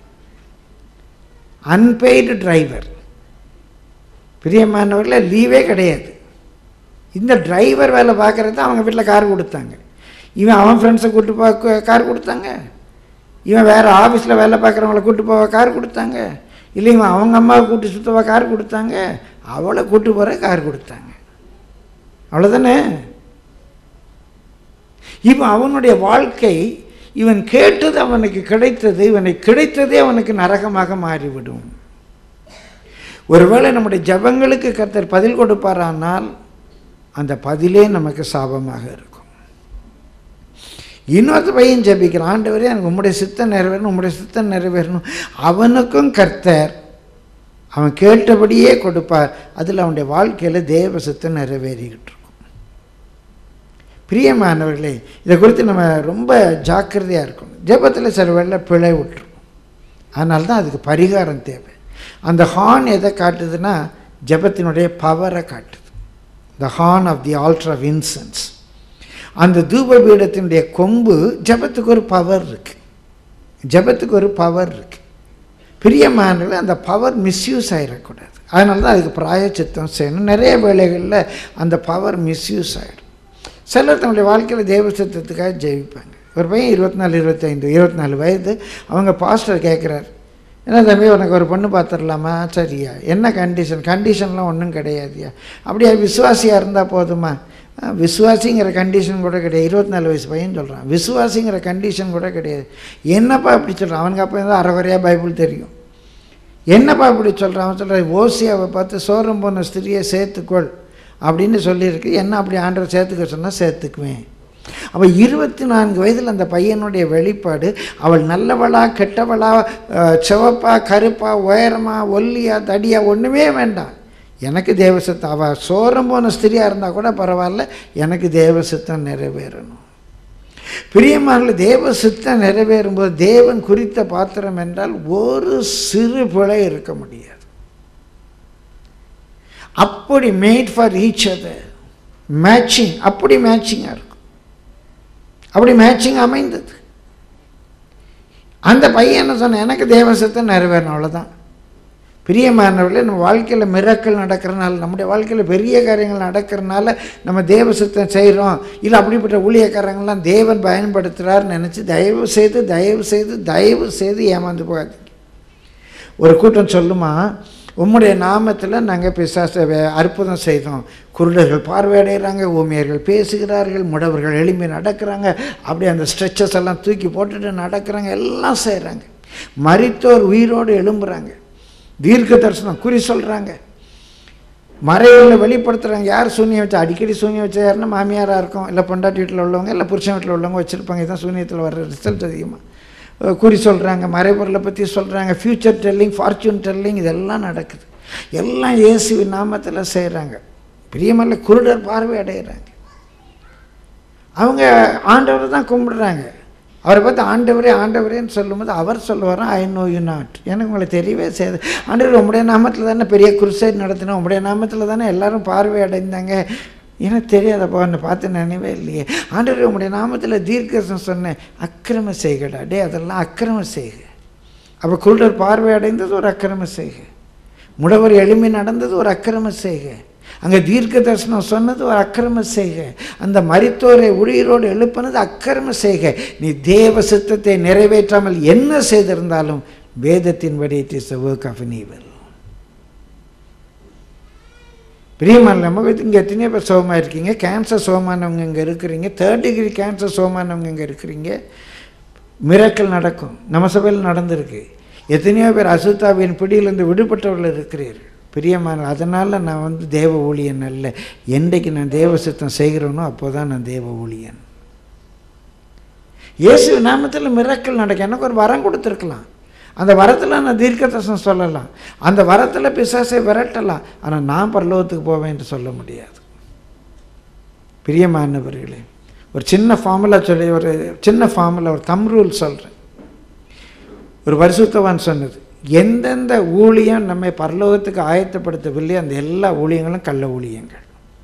அன்பெய்டு டிரைவர் பிரியமானவர்களே லீவே கிடையாது இந்த டிரைவர் வேலை பார்க்குறது அவங்க வீட்டில் கார் கொடுத்தாங்க இவன் அவன் ஃப்ரெண்ட்ஸை கூப்பிட்டு போக கார் கொடுத்தாங்க இவன் வேறு ஆஃபீஸில் வேலை பார்க்குறவங்கள கூப்பிட்டு போக கார் கொடுத்தாங்க இல்லை இவன் அவங்க அம்மாவை கூப்பிட்டு சுத்தவா கார் கொடுத்தாங்க அவளை கூப்பிட்டு போகிற கார் கொடுத்தாங்க அவ்வளோதானே இவன் அவனுடைய வாழ்க்கை இவன் கேட்டது அவனுக்கு கிடைத்தது இவனை கிடைத்ததே அவனுக்கு நரகமாக மாறிவிடும் ஒருவேளை நம்முடைய ஜபங்களுக்கு கர்த்தர் பதில் கொடுப்பாரானால் அந்த பதிலே நமக்கு சாபமாக இருக்கும் இன்னொரு பையன் ஜபிக்கிறான் ஆண்டவரே எனக்கு உம்முடைய சித்தம் நிறைவேறணும் உம்முடைய சித்தம் நிறைவேறணும் அவனுக்கும் கர்த்தர் அவன் கேட்டபடியே கொடுப்பார் அதில் அவனுடைய வாழ்க்கையில் தேவ சித்தம் நிறைவேறிக்கிட்டு இருக்கும் பிரியமானவர்களே இதை குறித்து நம்ம ரொம்ப ஜாக்கிரதையாக இருக்கணும் ஜெபத்தில் சில வேளை பிழை விட்டுரும் அதனால தான் அதுக்கு பரிகாரம் தேவை அந்த ஹார்ன் எதை காட்டுதுன்னா ஜெபத்தினுடைய பவரை காட்டுது the horn of the altar of incense அந்த தூப பீடத்தினுடைய கொம்பு ஜபத்துக்கு ஒரு பவர் இருக்கு ஜபத்துக்கு ஒரு பவர் இருக்கு பிரியமானவர்கள் அந்த பவர் மிஸ்யூஸ் ஆகிடக்கூடாது அதனால தான் அதுக்கு பிராயச்சித்தம் செய்யணும் நிறைய வேலைகளில் அந்த பவர் மிஸ்யூஸ் ஆகிடும் சிலர் தன்னுடைய வாழ்க்கையில் தேவ சித்தத்துக்காக ஜெயிப்பாங்க ஒரு பையன் இருபத்தி நாலு இருபத்தைந்து இருபத்தி நாலு வயது அவங்க பாஸ்டர் கேட்குறாரு என்ன தம்பி உனக்கு ஒரு பொண்ணு பார்த்துடலாமா சரியா என்ன கண்டிஷன் கண்டிஷன்லாம் ஒன்றும் கிடையாதுயா அப்படியா விசுவாசியாக இருந்தால் போதுமா அஹ், விசுவாசிங்கிற கண்டிஷன் கூட கிடையாது இருபத்தி நாலு வயசு பையன் சொல்கிறான் விசுவாசிங்கிற கண்டிஷன் கூட கிடையாது என்னப்பா அப்படி சொல்கிறான் அவனுக்கு அப்போ தான் அரைகுறையாக பைபிள் தெரியும் என்னப்பா இப்படி சொல்கிறான் அவன் சொல்கிறான் ஓசியாவை பார்த்து சோரம் போன ஸ்திரியை சேர்த்துக்கொள் அப்படின்னு சொல்லியிருக்கு என்ன அப்படி ஆண்டவர் சேர்த்துக்க சொன்னால் சேர்த்துக்குவேன் அப்போ இருபத்தி நான்கு வயதில் அந்த பையனுடைய வெளிப்பாடு அவள் நல்லவளா கெட்டவளா அஹ், சிவப்பா கருப்பா உயரமா ஒல்லியா தடியா ஒன்றுமே வேண்டாம் எனக்கு தேவசத்தம் அவள் சோரம் போன ஸ்திரியாக இருந்தால் கூட பரவாயில்ல எனக்கு தேவசத்தம் நிறைவேறணும் பிரியமான தேவ சித்தம் நிறைவேறும்போது தேவன் குறித்த பாத்திரம் என்றால் ஒரு சிறு பிழை இருக்க முடியாது அப்படி made for each other matching அப்படி மேட்சிங்காக இருக்கும் அப்படி மேட்சிங் அமைந்தது அந்த பையன் என்ன சொன்ன எனக்கு தேவசத்தை நிறைவேறணும் அவ்வளோதான் பிரியமானவர்களே நம்ம வாழ்க்கையில் மிரக்கல் நடக்கிறனால நம்முடைய வாழ்க்கையில் பெரிய காரியங்கள் நடக்கிறனால நம்ம தேவசத்தம் செய்கிறோம் இல்லை அப்படிப்பட்ட ஊழியக்காரங்கள்லாம் தேவன் பயன்படுத்துகிறாருன்னு நினச்சி தயவு செய்து தயவு செய்து தயவு செய்து ஏமாந்து போகாதீங்க ஒரு கூட்டம் சொல்லுமா உம்முடைய நாமத்தில் நாங்கள் பிசாச வே- அற்புதம் செய்தோம் குருடர்கள் பார்வையடைகிறாங்க ஊமியர்கள் பேசுகிறார்கள் முடவர்கள் எழும்பி நடக்கிறாங்க அப்படியே அந்த ஸ்ட்ரெச்சஸ் எல்லாம் தூக்கி போட்டுட்டு நடக்கிறாங்க எல்லாம் செய்கிறாங்க மரித்தோர் உயிரோடு எழும்புறாங்க தீர்க்க தரிசனம் குறி சொல்கிறாங்க மறைவில் வெளிப்படுத்துகிறாங்க யார் சூனியம் வச்சா அடிக்கடி சூனியம் வச்சா யாருன்னா மாமியாராக இருக்கும் இல்லை பொண்டாட்டி வீட்டில் உள்ளவங்க இல்லை புருஷன் வீட்டில் உள்ளவங்க வச்சுருப்பாங்க இதுதான் சூனியத்தில் வர்ற ரிசல்ட் அதிகமாக அஹ் குறி சொல்கிறாங்க மறைபொருளை பற்றி சொல்கிறாங்க ஃப்யூச்சர் டெல்லிங் ஃபார்ச்சூன் டெல்லிங் இதெல்லாம் நடக்குது எல்லாம் இயேசுவின் நாமத்தில் செய்கிறாங்க பிரியமல்ல குருடர் பார்வை அடைகிறாங்க அவங்க ஆண்டவரை தான் கும்பிடுறாங்க அவரை பார்த்து ஆண்டவரே ஆண்டவரேன்னு சொல்லும்போது அவர் சொல்லுவாராம் ஐ நோ யூ நாட் எனக்கு உங்களை தெரியவே செய்யாது ஆண்டவர் உங்களுடைய நாமத்தில் தானே பெரிய குருசைட் நடத்தினோம் உங்களுடைய நாமத்தில் தானே எல்லாரும் பார்வை அடைந்தாங்க எனக்கு தெரியாதப்பா என்னை பார்த்து நினைவே இல்லையே ஆண்டவர் உங்களுடைய நாமத்தில் தீர்க்கசம் சொன்னேன் அக்கிரம செய்கடா டே அதெல்லாம் அக்கிரம செய்க அப்போ குருடர் பார்வை அடைந்தது ஒரு அக்கிரம செய்க முடவர் எளிமை நடந்தது ஒரு அக்கிரம செய்க அங்கே தீர்க்க தரிசனம் சொன்னது ஒரு அக்கிரம செய்க அந்த மரித்தோரை உயிரோடு எழுப்பினது அக்கிரம செய்க நீ தேவ சித்தத்தை நிறைவேற்றாமல் என்ன செய்திருந்தாலும் வேதத்தின்படி it is the work of an evil பிரியமான நம்ம இங்கே எத்தனையோ பேர் சோகமாக இருக்கீங்க கேன்சர் சோகமானவங்க இங்கே இருக்கிறீங்க தேர்ட் டிகிரி கேன்சர் சோகமானவங்க இங்கே இருக்கிறீங்க மிரக்கல் நடக்கும் நம்ம சபையில் நடந்திருக்கு எத்தனையோ பேர் அசுத்தாவின் பிடியிலிருந்து விடுபட்டவர்கள் இருக்கிறீர்கள் பிரியமான அதனால் நான் வந்து தேவ ஊழியன் அல்ல என்றைக்கு நான் தேவ சித்தம் செய்கிறேனோ அப்போ தான் நான் தேவ ஊழியன் இயேசு நாமத்தில் மிரக்கல் நடக்கும் எனக்கு ஒரு வரம் கொடுத்துருக்கலாம் அந்த வரத்தில் நான் தீர்க்கதர்சனம் சொல்லலாம் அந்த வரத்தில் பிசாசை விரட்டலாம் ஆனால் நான் பரலோகத்துக்கு போவேன் என்று சொல்ல முடியாது பிரியமானவர்களே ஒரு சின்ன ஃபார்முலா சொல்லி ஒரு சின்ன ஃபார்முலா ஒரு தம் ரூல் சொல்கிறேன் ஒரு பரிசுத்தவான் சொன்னது எந்தெந்த ஊழியம் நம்மை பரலோகத்துக்கு ஆயத்தப்படுத்தவில்லை அந்த எல்லா ஊழியங்களும் கள்ள ஊழியங்கள்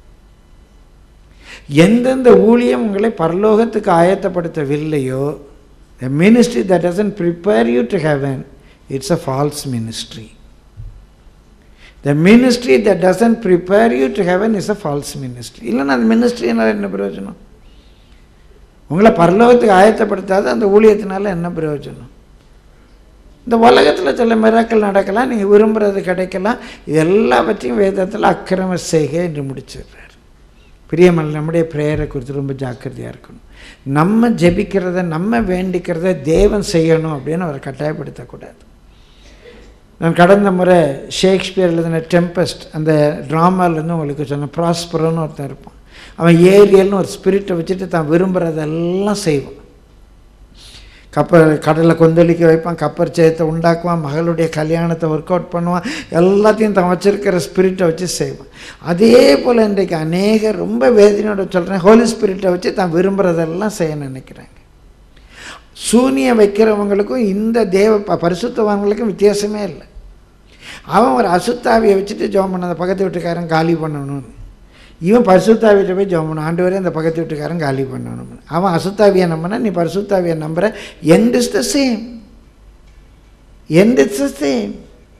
எந்தெந்த ஊழியம் உங்களை பரலோகத்துக்கு ஆயத்தப்படுத்தவில்லையோ the ministry that doesn't prepare you to heaven it's a false ministry the ministry that doesn't prepare you to heaven is a false ministry இல்லைன்னா அந்த மினிஸ்ட்ரினால என்ன பிரயோஜனம் உங்களை பரலோகத்துக்கு ஆயத்தப்படுத்தாத அந்த ஊழியத்தினால என்ன பிரயோஜனம் இந்த உலகத்தில் சில மிராக்கள் நடக்கலாம் நீங்கள் விரும்புகிறது கிடைக்கலாம் இது எல்லாவற்றையும் வேதத்தில் அக்கிரம செய்க என்று முடிச்சிடுறார் பிரியமல் நம்முடைய ப்ரேயரை குறித்து ரொம்ப ஜாக்கிரதையாக இருக்கணும் நம்ம ஜெபிக்கிறத நம்ம வேண்டிக்கிறத தேவன் செய்யணும் அப்படின்னு அவரை கட்டாயப்படுத்தக்கூடாது நான் கடந்த முறை ஷேக்ஸ்பியர் எழுதின டெம்பஸ்ட் அந்த ட்ராமாலேருந்து உங்களுக்கு சொன்ன ப்ராஸ்பரோன்னு ஒருத்தன் இருப்பான் அவன் ஏரியல்னு ஒரு ஸ்பிரிட்டை வச்சுட்டு தான் விரும்புகிறதெல்லாம் செய்வான் கப்பல் கடலில் கொந்தளிக்க வைப்பான் கப்பர் ஜெயத்தை உண்டாக்குவான் மகளுடைய கல்யாணத்தை ஒர்க் அவுட் பண்ணுவான் எல்லாத்தையும் தான் வச்சிருக்கிற ஸ்பிரிட்டை வச்சு செய்வான் அதே போல் இன்றைக்கு அநேகர் ரொம்ப வேதனையோட சொல்கிறேன் ஹோலி ஸ்பிரிட்டை வச்சு தான் விரும்புகிறதெல்லாம் செய்ய நினைக்கிறாங்க சூனியம் வைக்கிறவங்களுக்கும் இந்த தேவ ப- பரிசுத்தவான்களுக்கும் வித்தியாசமே இல்லை அவன் ஒரு அசுத்தாவியை வச்சுட்டு ஜெபம் பண்ண அந்த பக்கத்து வீட்டுக்காரன் காலி பண்ணணும்னு இவன் பரிசுத்தாவியிட்ட போய் ஜெபம் பண்ண ஆண்டு வரை அந்த பக்கத்து வீட்டுக்காரன் காலி பண்ணணும் அவன் அசுத்தாவியை நம்பினா நீ பரிசுத்தாவியை நம்புற end is the same end is the same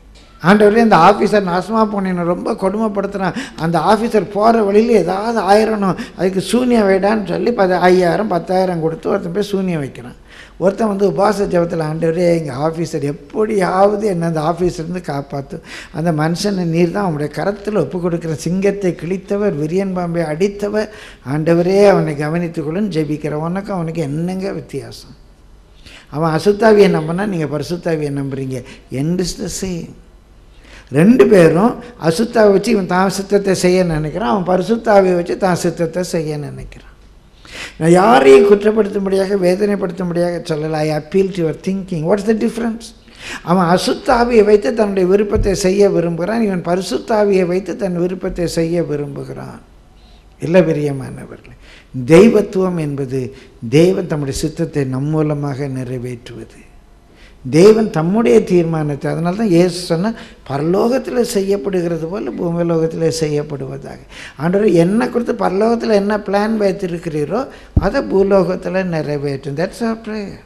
ஆண்டவரே இந்த ஆஃபீஸர் நாசமாக போனேன்னு ரொம்ப கொடுமைப்படுத்துகிறான் அந்த ஆஃபீஸர் போகிற வழியில் ஏதாவது ஆயிரணும் அதுக்கு சூன்யம் வைடான்னு சொல்லி பத்து ஐயாயிரம் பத்தாயிரம் கொடுத்து ஒருத்தன் போய் சூன்யம் வைக்கிறான் ஒருத்தன் வந்து உபாச ஜபத்தில் ஆண்டவரே எங்கள் ஆஃபீஸர் எப்படியாவது என்ன அந்த ஆஃபீஸர்லேருந்து காப்பாற்று அந்த மனுஷனை நீர் தான் அவனுடைய கரத்தில் ஒப்பு கொடுக்குற சிங்கத்தை கிழித்தவர் விரியன் பாம்பை அடித்தவர் ஆண்டவரே அவனை கவனித்துக்கொள்ளுன்னு ஜெபிக்கிற உனக்கு அவனுக்கு என்னங்க வித்தியாசம் அவன் அசுத்தாவியை நம்பினா நீங்கள் பரிசுத்தாவியை நம்புறீங்க எண்ட் இஸ் த சேம் ரெண்டு பேரும் அசுத்தாவை வச்சு இவன் தான் சித்தத்தை செய்ய நினைக்கிறான் அவன் பரிசுத்தாவியை வச்சு தான் சித்தத்தை செய்ய நினைக்கிறான் நான் யாரையும் குற்றப்படுத்தும்படியாக வேதனைப்படுத்தும்படியாக சொல்லலை I appeal to your thinking what's the difference அவன் அசுத்தாவியை வைத்து தன்னுடைய விருப்பத்தை செய்ய விரும்புகிறான் இவன் பரிசுத்தாவியை வைத்து தன் விருப்பத்தை செய்ய விரும்புகிறான் இல்லை பிரியமானவர்களே தெய்வத்துவம் என்பது தேவன் தம்முடைய சித்தத்தை நம் மூலமாக நிறைவேற்றுவது தேவன் தம்முடைய தீர்மானத்தை அதனால தான் இயேசு சொன்ன பரலோகத்தில் செய்யப்படுகிறது போல் பூமிலோகத்தில் செய்யப்படுவதாக ஆண்டவர் என்ன கொடுத்து பரலோகத்தில் என்ன பிளான் வைத்திருக்கிறீரோ அதை பூலோகத்தில் நிறைவேற்றும் தட்ஸ் ஆர் ப்ரேயர்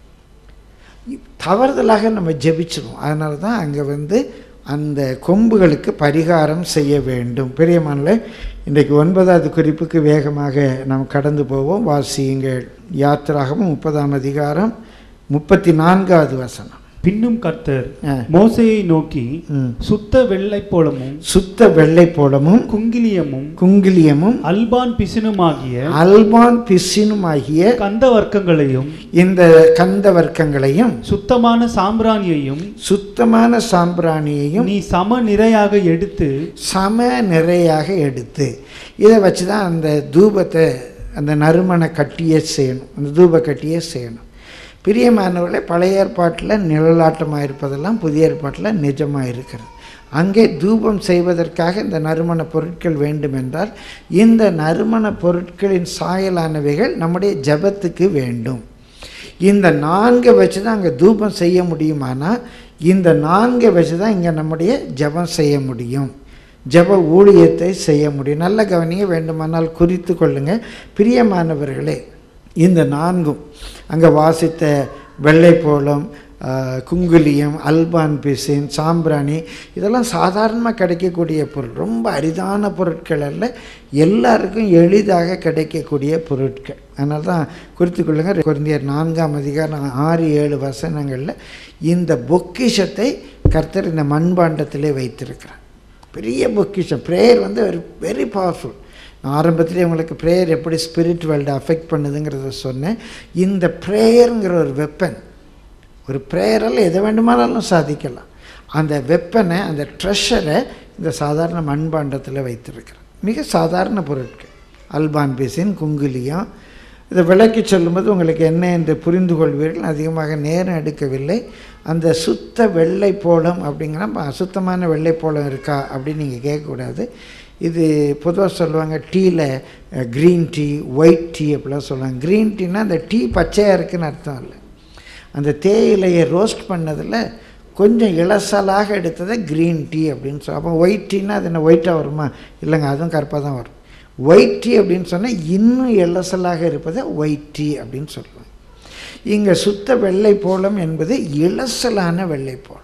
தவறுதலாக நம்ம ஜெபிச்சிருவோம் அதனால தான் அங்கே வந்து அந்த கொம்புகளுக்கு பரிகாரம் செய்ய வேண்டும் பெரியமானில் இன்றைக்கு ஒன்பதாவது குறிப்புக்கு வேகமாக நாம் கடந்து போவோம் வாசியுங்கள் யாத்திராகவும் முப்பதாம் அதிகாரம் முப்பத்தி நான்காவது வசனம் பின்னும் கர்த்தர் ஆ. மோசேயை நோக்கி ம். சுத்த வெள்ளை போலமும் சுத்த வெள்ளை போலமும் குங்கிலியமும் குங்கிலியமும் அல்பான் பிசினுமாகிய அல்பான் பிசினுமாகிய கந்த வர்க்கங்களையும் இந்த கந்த வர்க்கங்களையும் சுத்தமான சாம்பிராணியையும் சுத்தமான சாம்பிராணியையும் நீ சம நிறையாக எடுத்து சம நிறையாக எடுத்து இதை வச்சு தான் அந்த தூபத்தை அந்த நறுமண கட்டியே செய்யணும் அந்த தூப கட்டியே செய்யணும் பிரியமானவர்களே பழைய ஏற்பாட்டில் நிழலாட்டமாக இருப்பதெல்லாம் புதிய ஏற்பாட்டில் நிஜமாக இருக்கிறது அங்கே தூபம் செய்வதற்காக இந்த நறுமண பொருட்கள் வேண்டுமென்றால் இந்த நறுமண பொருட்களின் சாயலானவைகள் நம்முடைய ஜெபத்துக்கு வேண்டும் இந்த நான்கை வச்சு தான் அங்கே தூபம் செய்ய முடியுமானால் இந்த நான்கை வச்சு தான் இங்கே நம்முடைய ஜெபம் செய்ய முடியும் ஜெப ஊழியத்தை செய்ய முடியும் நல்ல கவனிங்க வேண்டுமானால் குறித்து கொள்ளுங்க பிரியமானவர்களே இந்த நான்கும் அங்கே வாசித்த வெள்ளைப்போளம் ஆ, குங்குலியம் அல்பான் பிசின் சாம்பிராணி இதெல்லாம் சாதாரணமாக கிடைக்கக்கூடிய பொருள் ரொம்ப அரிதான பொருட்கள் அல்ல எல்லாருக்கும் எளிதாக கிடைக்கக்கூடிய பொருட்கள் அதனால தான் குறித்து கொள்ளுங்க குருந்தியர் நான்காம் அதிகாரம் ஆறு ஏழு வசனங்களில் இந்த பொக்கிஷத்தை கர்த்தர் இந்த மண்பாண்டத்திலே வைத்திருக்கிறார் பெரிய பொக்கிஷம் ப்ரேயர் வந்து வெரி வெரி பவர்ஃபுல் நான் ஆரம்பத்திலே உங்களுக்கு ப்ரேயர் எப்படி ஸ்பிரிட் வேர்ல்டை அஃபெக்ட் பண்ணுதுங்கிறத சொன்னேன் இந்த ப்ரேயருங்கிற ஒரு வெப்பன் ஒரு ப்ரேயரால் எதை வேண்டுமானாலும் சாதிக்கலாம் அந்த வெப்பனை அந்த ட்ரெஷரை இந்த சாதாரண மண்பாண்டத்தில் வைத்திருக்கிறேன் மிக சாதாரண பொருட்கள் அல்பான் பேசின் குங்குலியம் இதை விளக்கி சொல்லும்போது உங்களுக்கு என்ன என்று புரிந்து கொள்வீர்கள் அதிகமாக நேரம் எடுக்கவில்லை அந்த சுத்த வெள்ளை போலம் அப்படிங்கிற அப்ப அசுத்தமான வெள்ளை போலம் இருக்கா அப்படின்னு நீங்கள் கேட்கக்கூடாது இது பொதுவாக சொல்லுவாங்க டீயில் க்ரீன் டீ ஒயிட் டீ அப்படிலாம் சொல்லுவாங்க க்ரீன் டீனா அந்த டீ பச்சையாக இருக்குன்னு அர்த்தம் இல்லை அந்த தேயிலையை ரோஸ்ட் பண்ணதில் கொஞ்சம் இளசலாக எடுத்ததை க்ரீன் டீ அப்படின்னு சொல்ல அப்போ ஒயிட் டீனா அது என்ன ஒயிட்டாக வருமா இல்லைங்க அதுவும் கருப்பாக தான் வரும் ஒயிட் டீ அப்படின்னு சொன்னால் இன்னும் இளசலாக இருப்பதை ஒயிட் டீ அப்படின்னு சொல்லுவாங்க இங்கே சுத்த வெள்ளை போலம் என்பது இளசலான வெள்ளை போலம்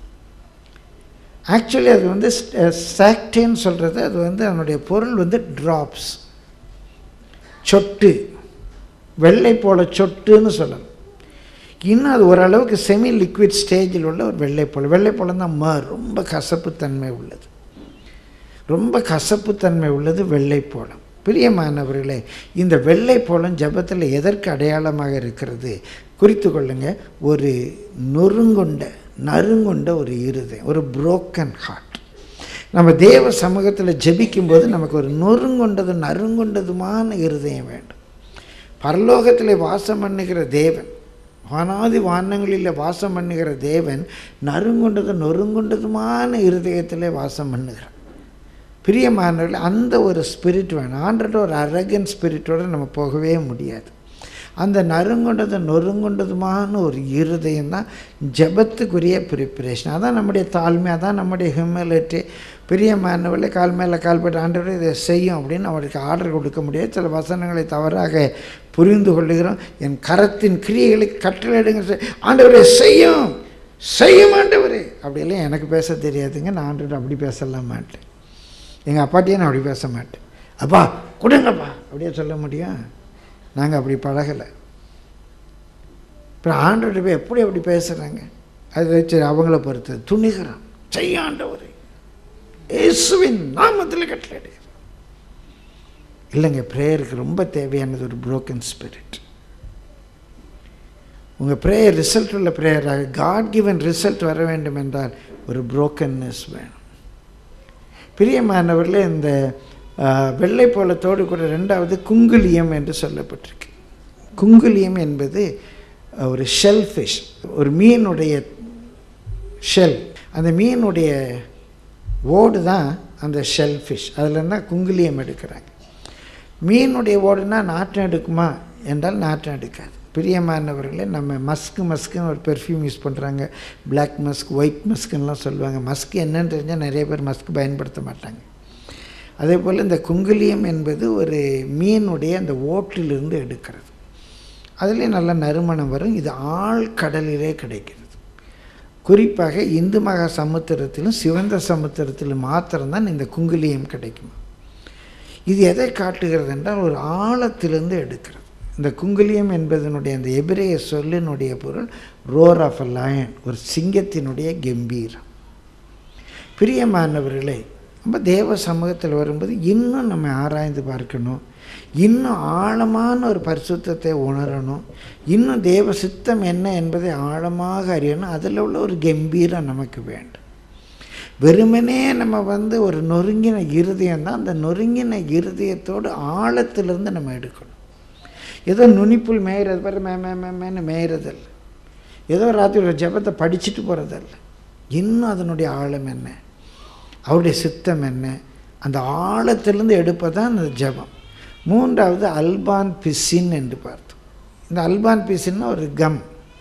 ஆக்சுவலி அது வந்து சாக்டேன்னு சொல்கிறது அது வந்து அதனுடைய பொருள் வந்து ட்ராப்ஸ் சொட்டு வெள்ளை போல சொட்டுன்னு சொல்லலாம் இன்னும் அது ஓரளவுக்கு செமி லிக்விட் ஸ்டேஜில் உள்ள ஒரு வெள்ளைப்பழம் வெள்ளைப்பழம் தான் ம ரொம்ப கசப்புத்தன்மை உள்ளது ரொம்ப கசப்புத்தன்மை உள்ளது வெள்ளைப்பழம் பிரியமானவர்களே இந்த வெள்ளைப்பழம் ஜபத்தில் எதற்கு அடையாளமாக இருக்கிறது குறித்து கொள்ளுங்க ஒரு நொறுங்குண்ட நறுங்குண்ட ஒரு இருதயம் ஒரு புரோக்கன் ஹார்ட் நம்ம தேவ சமூகத்தில் ஜெபிக்கும்போது நமக்கு ஒரு நொறுங்குண்டதும் நறுங்குண்டதுமான இருதயம் வேண்டும் பரலோகத்தில் வாசம் பண்ணுகிற தேவன் வானாதி வானங்களில் வாசம் பண்ணுகிற தேவன் நறுங்குண்டதும் நொறுங்குண்டதுமான இருதயத்திலே வாசம் பண்ணுகிறார் பிரியமானவர்கள் அந்த ஒரு ஸ்பிரிட் வேணும் ஆண்டோட ஒரு அரகன் ஸ்பிரிட்டோடு நம்ம போகவே முடியாது அந்த நறுங்குண்டது நொறுங்குண்டதுமான ஒரு இருதயம் தான் ஜபத்துக்குரிய ப்ரிப்பரேஷன் அதான் நம்முடைய தாழ்மை அதான் நம்முடைய ஹியூமிலிட்டி பிரியமானவர்களே கால் மேலே கால் போட்டு ஆண்டவரே இதை செய்யும் அப்படின்னு அவருக்கு ஆர்டர் கொடுக்க முடியாது சில வசனங்களை தவறாக புரிந்து கொள்ளுகிறோம் என் கரத்தின் கிரியைகளுக்கு கட்டளையிடுங்க ஆண்டவரே செய்யும் செய்யும் ஆண்டவரே அப்படியெல்லாம் எனக்கு பேச தெரியாதுங்க நான் ஆண்டவர் அப்படி பேசலாம் மாட்டேன் எங்கள் அப்பாட்டையே நான் அப்படி பேச மாட்டேன் அப்பா கொடுங்கப்பா அப்படியே சொல்ல முடியும் நாங்கள் அப்படி பழகலை இப்போ ஆண்டவர்கிட்ட போய் எப்படி அப்படி பேசுகிறாங்க அது வச்சு அவங்கள பொறுத்து துணிகிறான் செய்ய ஆண்டவரே இயேசுவின் நாமத்தில் கட்டளை இல்லைங்க ப்ரேயருக்கு ரொம்ப தேவையானது ஒரு புரோக்கன் ஸ்பிரிட் உங்கள் ப்ரேயர் ரிசல்ட் உள்ள ப்ரேயராக காட் கிவன் ரிசல்ட் வர வேண்டும் என்றால் ஒரு புரோக்கன்னஸ் வேணும் பிரியமானவர்களே இந்த ஆஹ், வெள்ளை போலத்தோடு கூட ரெண்டாவது குங்குலியம் என்று சொல்லப்பட்டிருக்கு குங்குலியம் என்பது அஹ், ஒரு ஷெல் ஃபிஷ் ஒரு மீனுடைய ஷெல் அந்த மீனுடைய ஓடு தான் அந்த ஷெல் ஃபிஷ் அதில் இருந்தால் குங்குலியம் எடுக்கிறாங்க மீனுடைய ஓடுனா நாற்றம் எடுக்குமா என்றால் நாற்றம் எடுக்காது பிரியமானவர்களே நம்ம மஸ்க்கு மஸ்க்குன்னு ஒரு பெர்ஃப்யூம் யூஸ் பண்ணுறாங்க Black மஸ்க் ஒயிட் மஸ்க்குன்னெலாம் சொல்லுவாங்க மஸ்க் என்னன்னு தெரிஞ்சால் நிறைய பேர் மஸ்க் பயன்படுத்த மாட்டாங்க அதே போல் இந்த குங்குலியம் என்பது ஒரு மீனுடைய அந்த ஓட்டிலிருந்து எடுக்கிறது அதுலேயும் நல்ல நறுமணம் வரும் இது ஆழ்கடலிலே கிடைக்கிறது குறிப்பாக இந்து மகா சமுத்திரத்திலும் சிவந்த சமுத்திரத்திலும் மாத்திரம்தான் இந்த குங்குலியம் கிடைக்கும் இது எதை காட்டுகிறது என்றால் ஒரு ஆழத்திலிருந்து எடுக்கிறது இந்த குங்குலியம் என்பதனுடைய அந்த எபிரேய சொல்லினுடைய பொருள் ரோர் ஆஃப் அ லயன் ஒரு சிங்கத்தினுடைய கம்பீரம் பிரியமானவர்களே நம்ம தேவ சமூகத்தில் வரும்போது இன்னும் நம்ம ஆராய்ந்து பார்க்கணும் இன்னும் ஆழமான ஒரு பரிசுத்தத்தை உணரணும் இன்னும் தேவ சித்தம் என்ன என்பதை ஆழமாக அறியணும் அதில் உள்ள ஒரு கம்பீரம் நமக்கு வேண்டும் வெறுமனே நம்ம வந்து ஒரு நொறுங்கின இருதயம் தான் அந்த நொறுங்கின இருதயத்தோடு ஆழத்திலிருந்து நம்ம எடுக்கணும் ஏதோ நுனிப்புள் மேயிறது பாரு மே மே மே மேன்னு மேயிறதில்ல ஏதோ ராத்திரி ஒரு ஜெபத்தை படிச்சுட்டு போகிறதில்ல இன்னும் அதனுடைய ஆழம் என்ன அவருடைய சித்தம் என்ன அந்த ஆழத்திலிருந்து எடுப்பதான் அந்த ஜெபம் மூன்றாவது அல்பான் பிசின் என்று பார்த்தோம் இந்த அல்பான் பிசின்னா ஒரு கம்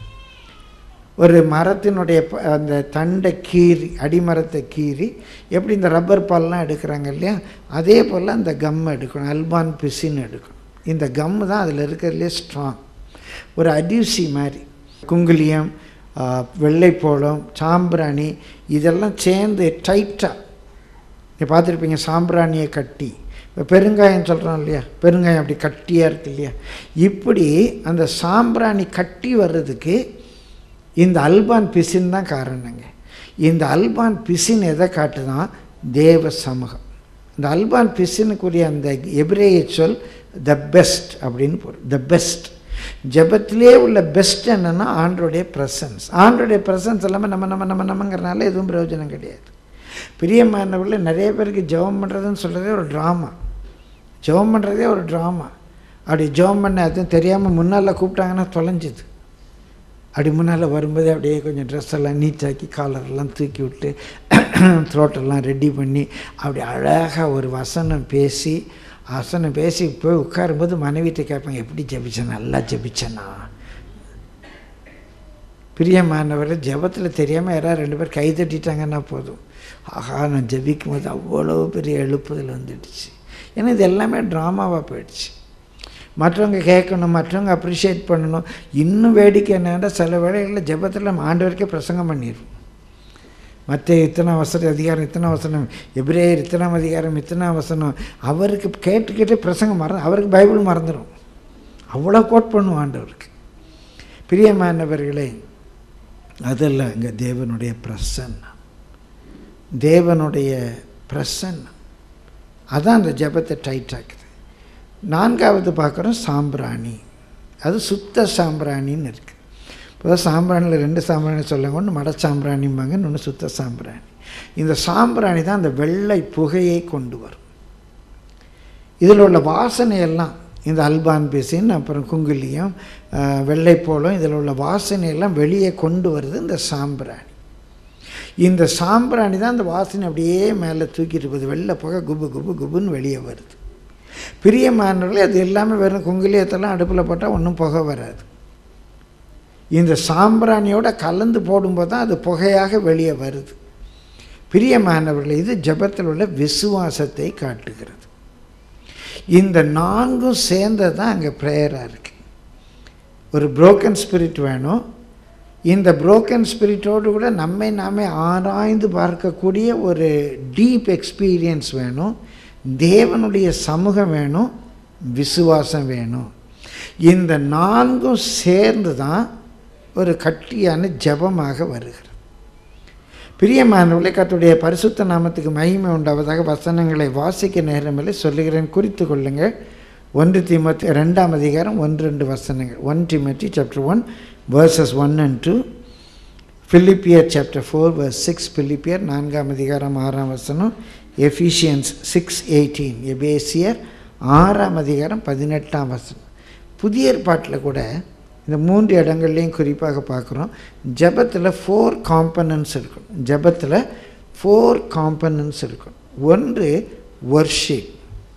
ஒரு மரத்தினுடைய ப- அந்த தண்டை கீறி அடிமரத்தை கீறி எப்படி இந்த ரப்பர் பால்லாம் எடுக்கிறாங்க இல்லையா அதே போல் அந்த கம் எடுக்கணும் அல்பான் பிசின் எடுக்கணும் இந்த கம் தான் அதில் இருக்கிறதுலே ஸ்ட்ராங் ஒரு அடியூசி மாதிரி குங்குலியம் ஆ, வெள்ளைப்போளம் சாம்பிராணி இதெல்லாம் சேர்ந்து டைட்டாக நீ பார்த்துருப்பீங்க சாம்பிராணியை கட்டி இப்போ பெருங்காயம் சொல்கிறோம் இல்லையா பெருங்காயம் அப்படி கட்டியாக இருக்கு இல்லையா இப்படி அந்த சாம்பிராணி கட்டி வர்றதுக்கு இந்த அல்பான் பிசின் தான் காரணங்க இந்த அல்பான் பிசின் எதை காட்டுதான் தேவ சமூகம் இந்த அல்பான் பிசினுக்குரிய அந்த எபிரேய சொல் த பெஸ்ட் அப்படின்னு பொருள் த பெஸ்ட் ஜெபத்திலே உள்ள பெஸ்ட் என்னன்னா ஆண்டோடைய ப்ரெசன்ஸ் ஆண்டோடைய ப்ரெசன்ஸ் இல்லாமல் நம்ம நம்ம நம்ம நம்மங்கிறனால எதுவும் பிரயோஜனம் கிடையாது பிரியமானவர்கள நிறைய பேருக்கு ஜெபம் பண்ணுறதுன்னு சொல்கிறதே ஒரு ட்ராமா ஜெபம் பண்ணுறதே ஒரு ட்ராமா அப்படி ஜெபம் பண்ண அதுவும் தெரியாமல் முன்னால் கூப்பிட்டாங்கன்னா தொலைஞ்சுது அப்படி முன்னால் வரும்போதே அப்படியே கொஞ்சம் ட்ரெஸ் எல்லாம் நீட்டாக்கி காலரெல்லாம் தூக்கி விட்டு த்ரோட்டெல்லாம் ரெடி பண்ணி அப்படி அழகாக ஒரு வசனம் பேசி வசனம் பேசி போய் உட்காரும்போது மனைவிட்ட கேட்பாங்க எப்படி ஜெபிச்சேன் நல்லா ஜெபிச்சேனா பிரியமானவர் ஜெபத்தில் தெரியாமல் யாராவது ரெண்டு பேர் கை தட்டிட்டாங்கன்னா போதும் ஆஹா நான் ஜெபிக்கும் போது அவ்வளோ பெரிய எழுப்புதல் வந்துடுச்சு ஏன்னா இது எல்லாமே ட்ராமாவாக போயிடுச்சு மற்றவங்க கேட்கணும் மற்றவங்க அப்ரிஷியேட் பண்ணணும் இன்னும் வேடிக்கை என்னன்னா சில வேளைகளில் ஜெபத்தில் நம்ம ஆண்டவருக்கே பிரசங்கம் பண்ணிடுவோம் மற்ற இத்தனை வசனம் அதிகாரம் இத்தனை வசனம் எபிரேயர் இத்தனாம் அதிகாரம் இத்தனை வசனம் அவருக்கு கேட்டு கேட்டு பிரசங்கம் மறந்து அவருக்கு பைபிள் மறந்துடும் அவ்வளோ கோட் பண்ணுவோம் ஆண்டவருக்கு பிரியமானவர்களே அதெல்லாம் இங்கே தேவனுடைய பிரசன்னம் தேவனுடைய பிரசன்னம் அதான் அந்த ஜெபத்தை டைட் ஆக்குது நான்காவது பார்க்குறோம் சாம்பிராணி அது சுத்த சாம்பிராணின்னு இருக்குது இப்போ சாம்பிராணியில் ரெண்டு சாம்பிராணி சொல்லுங்க ஒன்று மட சாம்பிராணிம்பாங்க இன்னொன்று சுத்த சாம்பிராணி இந்த சாம்பிராணி தான் அந்த வெள்ளை புகையை கொண்டு வரும் இதில் உள்ள வாசனையெல்லாம் இந்த அல்பான் பிசின் அப்புறம் குங்குலியம் ஆஹ், வெள்ளைப்போளம் இதில் உள்ள வாசனையெல்லாம் வெளியே கொண்டு வருது இந்த சாம்பிராணி இந்த சாம்பிராணி தான் அந்த வாசனை அப்படியே மேலே தூக்கிட்டு போகுது வெள்ளை புகை குபு குபு குபுன்னு வெளியே வருது பிரியமானவர்களே அது எல்லாமே வெறும் குங்குலியத்தெல்லாம் அடுப்பில் போட்டால் ஒன்றும் புகை வராது இந்த சாம்பிராணியோட கலந்து போடும்போது தான் அது புகையாக வெளியே வருது பிரியமானவர்களே இது ஜெபத்தில் உள்ள விசுவாசத்தை காட்டுகிறது இந்த நான்கும் சேர்ந்தது தான் அங்கே ப்ரேயராக இருக்கு ஒரு broken ஸ்பிரிட் வேணும் இந்த புரோக்கன் ஸ்பிரிட்டோடு கூட நம்மை நாமே ஆராய்ந்து பார்க்கக்கூடிய ஒரு டீப் எக்ஸ்பீரியன்ஸ் வேணும் தேவனுடைய சமூகம் வேணும் விசுவாசம் வேணும் இந்த நான்கும் சேர்ந்து தான் ஒரு கட்டியான ஜெபமாக வருகிறது பிரியமானவர்களே கர்த்தருடைய பரிசுத்த நாமத்துக்கு மகிமை உண்டாவதாக வசனங்களை வாசிக்க நேரமில்லை சொல்லுகிறேன் குறித்து கொள்ளுங்கள் ஒன்று தீமத்தி ரெண்டாம் அதிகாரம் ஒன்று ரெண்டு வசனங்கள் one Timothy chapter one verses one and two பிலிப்பியர் சாப்டர் ஃபோர் வர்ஸ் சிக்ஸ் பிலிப்பியர் நான்காம் அதிகாரம் ஆறாம் வசனம் எஃபிஷியன்ஸ் சிக்ஸ் எயிட்டீன் எபேசியர் ஆறாம் அதிகாரம் பதினெட்டாம் வசனம் புதிய ஏற்பாட்டில் கூட இந்த மூன்று இடங்கள்லையும் குறிப்பாக பார்க்குறோம் ஜெபத்தில் ஃபோர் காம்பனன்ட்ஸ் இருக்கும் ஜெபத்தில் ஃபோர் காம்பனன்ட்ஸ் இருக்கும் ஒன்று ஒர்ஷிப்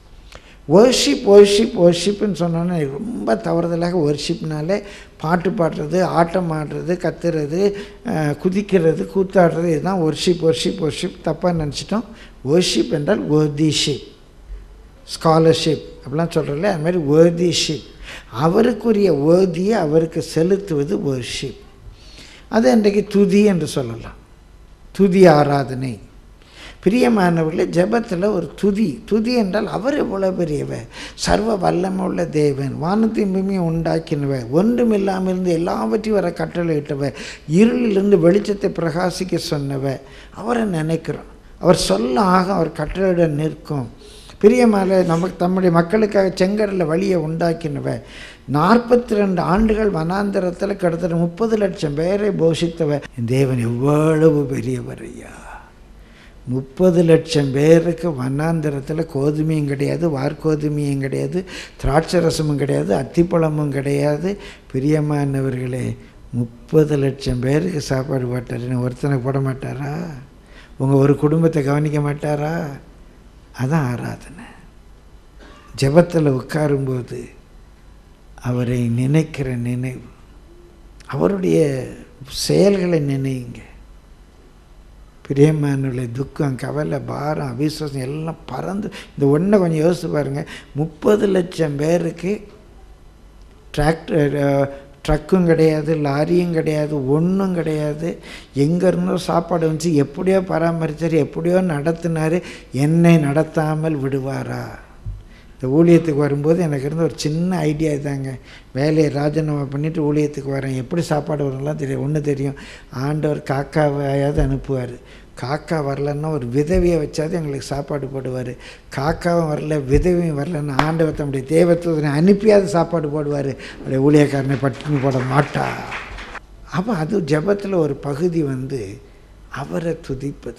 ஒர்ஷிப் ஒர்ஷிப் ஒர்ஷிப்னு சொன்னோன்னே ரொம்ப தவறுதலாக ஒர்ஷிப்னாலே பாட்டு பாடுறது ஆட்டம் ஆடுறது கத்துறது அஹ், குதிக்கிறது கூத்தாடுறது இதுதான் ஒர்ஷிப் ஒர்ஷிப் ஒர்ஷிப் தப்பாக நினச்சிட்டோம் ஒர்ஷிப் என்றால் ஒர்திஷிப் ஸ்காலர்ஷிப் அப்படிலாம் சொல்கிறோம்ல அது மாதிரி வேர்திஷிப் அவருக்குரிய வேர்தியை அவருக்கு செலுத்துவது வர்ஷிப் அது இன்றைக்கு துதி என்று சொல்லலாம் துதி ஆராதனை பிரியமானவர்களே ஜெபத்தில் ஒரு துதி துதி என்றால் அவர் எவ்வளோ பெரியவர் சர்வ வல்லமை உள்ள தேவன் வானத்தையும் பூமியும் உண்டாக்கினவர் ஒன்றுமில்லாமல் இருந்து எல்லாவற்றையும் வர கட்டளையிட்டவர் இருளிலிருந்து வெளிச்சத்தை பிரகாசிக்க சொன்னவர் அவரை நினைக்கிறோம் அவர் சொல்ல ஆக அவர் கட்டளையிட நிற்கும் பிரியமால நமக்கு தம்முடைய மக்களுக்காக செங்கடலில் வழியை உண்டாக்கினவர் நாற்பத்தி ரெண்டு ஆண்டுகள் வனாந்தரத்தில் கிட்டத்தட்ட முப்பது லட்சம் பேரை போஷித்தவர் தேவன் எவ்வளவு பெரியவர் ஐயா முப்பது லட்சம் பேருக்கு வண்ணாந்திரத்தில் கோதுமையும் கிடையாது வார்கோதுமையும் கிடையாது திராட்சை ரசமும் கிடையாது அத்திப்பழமும் கிடையாது பிரியமானவர்களே முப்பது லட்சம் பேருக்கு சாப்பாடு போட்டாருன்னு ஒருத்தனுக்கு போட மாட்டாரா உங்கள் ஒரு குடும்பத்தை கவனிக்க மாட்டாரா அதான் ஆராதனை ஜெபத்தில் உட்காரும்போது அவரை நினைக்கிற நினைவு அவருடைய செயல்களை நினையுங்க பிரியமானுடைய துக்கம் கவலை பாரம் அவிசுவாசம் எல்லாம் பறந்து இந்த ஒன்றை கொஞ்சம் யோசித்து பாருங்கள் முப்பது லட்சம் பேருக்கு டிராக்டர் ட்ரக்கும் கிடையாது லாரியும் கிடையாது ஒன்றும் கிடையாது எங்கே இருந்தோ சாப்பாடு வந்துச்சு எப்படியோ பராமரித்தார் எப்படியோ நடத்தினார் என்னை நடத்தாமல் விடுவாரா இந்த ஊழியத்துக்கு வரும்போது எனக்கு இருந்த ஒரு சின்ன ஐடியா தாங்க வேலையை ராஜினாமா பண்ணிவிட்டு ஊழியத்துக்கு வரேன் எப்படி சாப்பாடு வரும்லாம் தெரியும் ஒன்று தெரியும் ஆண்டவர் காக்காவையாவது அனுப்புவார் காக்கா வரலன்னா ஒரு விதவியை வச்சாவது எங்களுக்கு சாப்பாடு போடுவார் காக்காவும் வரல விதவியும் வரலன்னா ஆண்டவர் தம்முடைய தேவத்துவனை அனுப்பியாவது சாப்பாடு போடுவார் அப்படியே ஊழியக்காரனை பட்டினி போட மாட்டா அப்போ அது ஜெபத்தில் ஒரு பகுதி வந்து அவரை துதிப்பது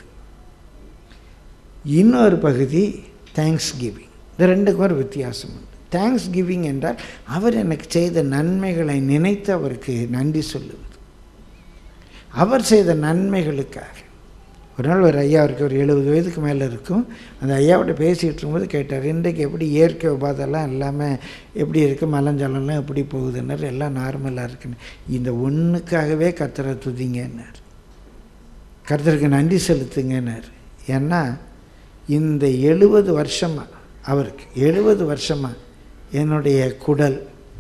இன்னொரு பகுதி தேங்க்ஸ் கிவிங் இந்த ரெண்டுக்கும் ஒரு வித்தியாசம் உண்டு தேங்க்ஸ் கிவிங் என்றால் அவர் எனக்கு செய்த நன்மைகளை நினைத்து அவருக்கு நன்றி சொல்லுவது அவர் செய்த நன்மைகளுக்காக ஒரு நாள் ஒரு ஐயா அவருக்கு ஒரு எழுபது வயதுக்கு மேலே இருக்கும் அந்த ஐயாவோட பேசிகிட்டு இருக்கும்போது கேட்டார் இன்றைக்கு எப்படி இயற்கை உபாதெல்லாம் எல்லாமே எப்படி இருக்குது மலஞ்சலம்லாம் எப்படி போகுதுன்னார் எல்லாம் நார்மலாக இருக்குன்னு இந்த ஒன்றுக்காகவே கர்த்தரை துதிங்கன்னார் கர்த்தருக்கு நன்றி செலுத்துங்கன்னார் ஏன்னா இந்த எழுபது வருஷமாக அவருக்கு எழுபது வருஷமாக என்னுடைய குடல்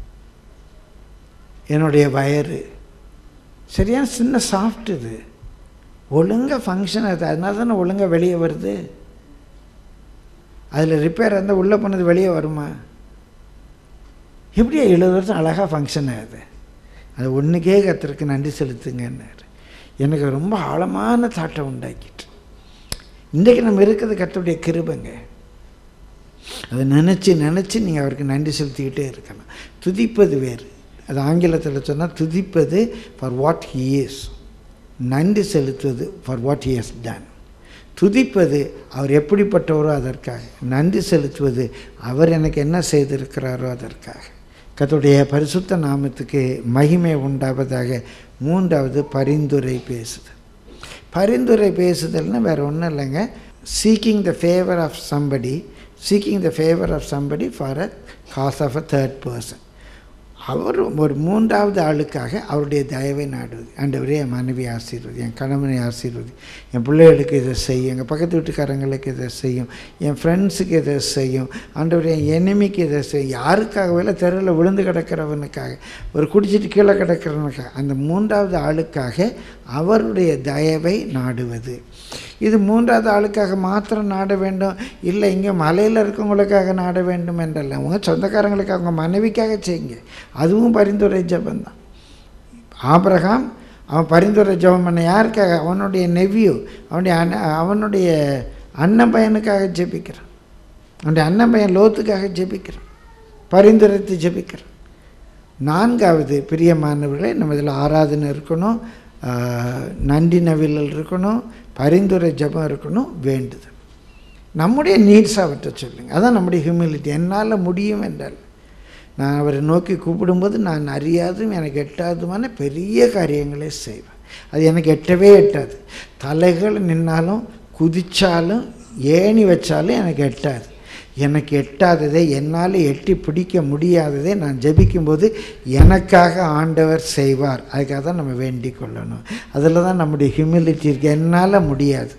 என்னுடைய வயறு சரியான சின்ன சாஃப்ட் இது ஒழுங்காக ஃபங்க்ஷன் அது அதனால தானே ஒழுங்காக வெளியே வருது அதில் ரிப்பேர் இருந்தால் உள்ளே போனது வெளியே வருமா எப்படியா எழுபது வருஷம் அழகாக ஃபங்க்ஷன் ஆகுது அது ஒன்றுக்கே கத்திருக்கு நன்றி செலுத்துங்கன்னாரு எனக்கு ரொம்ப ஆழமான தாட்டை உண்டாக்கிட்டு இன்றைக்கு நம்ம இருக்கிறது கத்தருடைய கிருபங்க அதை நினச்சி நினச்சி நீங்கள் அவருக்கு நன்றி செலுத்திக்கிட்டே இருக்கலாம் துதிப்பது வேறு அது ஆங்கிலத்தில் சொன்னால் துதிப்பது ஃபார் வாட் ஹி இஸ் நன்றி செலுத்துவது for what he has done துதிப்பது அவர் எப்படிப்பட்டவரோ அதற்காக நன்றி செலுத்துவது அவர் எனக்கு என்ன செய்திருக்கிறாரோ அதற்காக கத்துடைய பரிசுத்த நாமத்துக்கு மகிமை உண்டாவதாக மூன்றாவது பரிந்துரை பேசுது பரிந்துரை பேசுதல்னு வேறு ஒன்றும் இல்லைங்க seeking the favour of somebody seeking the favour of somebody for a cause of a third person அவர் ஒரு மூன்றாவது ஆளுக்காக அவருடைய தயவை நாடுவது ஆண்டவரே என் மனைவி ஆசீர்வதி என் கணவனை ஆசீர்வதி என் பிள்ளைகளுக்கு இதை செய்யும் எங்கள் பக்கத்து வீட்டுக்காரங்களுக்கு இதை செய்யும் என் ஃப்ரெண்ட்ஸுக்கு இதை செய்யும் ஆண்டவரே என் எனிமிக்கு இதை செய்யும் யாருக்காகவே தெருவில் விழுந்து கிடக்கிறவனுக்காக ஒரு குடிச்சிட்டு கீழே கிடக்கிறவனுக்காக அந்த மூன்றாவது ஆளுக்காக அவருடைய தயவை நாடுவது இது மூன்றாவது ஆளுக்காக மாத்திரம் நாட வேண்டும் இல்லை இங்கே மலையில் இருக்கவங்களுக்காக நாட வேண்டும் என்றல்ல உங்கள் சொந்தக்காரங்களுக்கு அவங்க மனைவிக்காக செய்யுங்க அதுவும் பரிந்துரை ஜபந்தான் ஆபிரகாம் அவன் பரிந்துரை ஜெபம் பண்ண யாருக்காக அவனுடைய நெவ்யூ அவனுடைய அண்ண அவனுடைய அண்ணன் பையனுக்காக ஜெபிக்கிறான் அவனுடைய அண்ணன் பையன் லோத்துக்காக ஜெபிக்கிறான் பரிந்துரைத்து ஜெபிக்கிறான் நான்காவது பிரியமானவர்களே நம்ம இதில் ஆராதனை இருக்கணும் ஆஹ், நன்றி நவிழல் இருக்கணும் பரிந்துரை ஜெபம் இருக்கணும் வேண்டுதல் நம்முடைய நீட்ஸ் அவற்றை சொல்லுங்க அதான் நம்முடைய ஹியூமிலிட்டி என்னால் முடியும் என்றால் நான் அவரை நோக்கி கூப்பிடும்போது நான் அறியாதும் எனக்கு எட்டாதுமான பெரிய காரியங்களை செய்வேன் அது எனக்கு எட்டவே எட்டாது தலைகள் நின்னாலும் குதிச்சாலும் ஏணி வச்சாலும் எனக்கு எட்டாது எனக்கு எட்டாததை என்னால் எட்டி பிடிக்க முடியாததை நான் ஜெபிக்கும்போது எனக்காக ஆண்டவர் செய்வார் அதுக்காக தான் நம்ம வேண்டிக் கொள்ளணும் அதில் தான் நம்முடைய ஹியூமிலிட்டி இருக்கு என்னால் முடியாது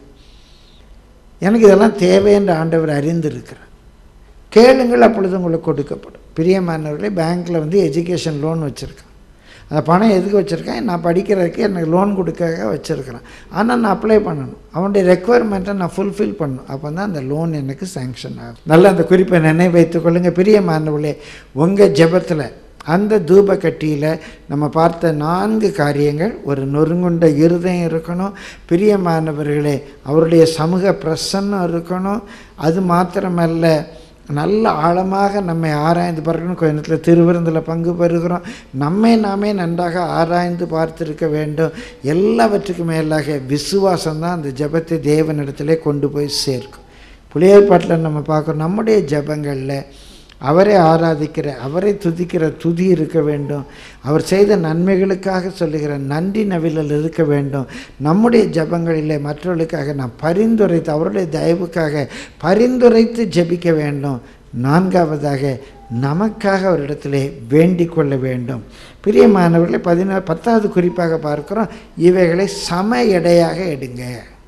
எனக்கு இதெல்லாம் தேவை என்று ஆண்டவர் அறிந்திருக்கிறார் கேளுங்கள் அப்பொழுது உங்களுக்கு கொடுக்கப்படும் பிரியமானவர்களே பேங்க்கில் வந்து எஜுகேஷன் லோன் வச்சுருக்கேன் அந்த பணம் எதுக்கு வச்சுருக்கேன் நான் படிக்கிறதுக்கு எனக்கு லோன் கொடுக்க வச்சுருக்கிறேன் ஆனால் நான் அப்ளை பண்ணணும் அவனுடைய ரெக்குவயர்மெண்ட்டை நான் ஃபுல்ஃபில் பண்ணணும் அப்போ தான் அந்த லோன் எனக்கு சேங்ஷன் ஆகும் நல்ல அந்த குறிப்பை நினைவு வைத்துக் கொள்ளுங்கள் பிரியமானவர்களே உங்கள் ஜெபத்தில் அந்த தூப கட்டியில் நம்ம பார்த்த நான்கு காரியங்கள் ஒரு நொறுங்குண்ட இருதயம் இருக்கணும் பிரியமானவர்களே அவருடைய சமூக பிரசன்னம் இருக்கணும் அது மாத்திரமல்ல நல்ல ஆழமாக நம்மை ஆராய்ந்து பார்க்கணும் கொஞ்ச நேரத்தில் திருவிருந்தில் பங்கு பெறுகிறோம் நம்மை நாமே நன்றாக ஆராய்ந்து பார்த்திருக்க வேண்டும் எல்லாவற்றுக்கும் மேலாக விசுவாசம் தான் அந்த ஜெபத்தை தேவனிடத்திலே கொண்டு போய் சேர்க்கும் புளியற்பாட்டில் நம்ம பார்க்குறோம் நம்முடைய ஜெபங்களில் அவரை ஆராதிக்கிற அவரை துதிக்கிற துதி இருக்க வேண்டும் அவர் செய்த நன்மைகளுக்காக சொல்லுகிற நன்றி நவிழல் இருக்க வேண்டும் நம்முடைய ஜபங்களிலே மற்றவர்களுக்காக நாம் பரிந்துரைத்து அவருடைய தயவுக்காக பரிந்துரைத்து ஜெபிக்க வேண்டும் நான்காவதாக நமக்காக அவரிடத்திலே வேண்டிக் கொள்ள வேண்டும் பிரியமானவர்களை பதினா பத்தாவது குறிப்பாக பார்க்கிறோம் இவைகளை சம எடையாக எடுங்க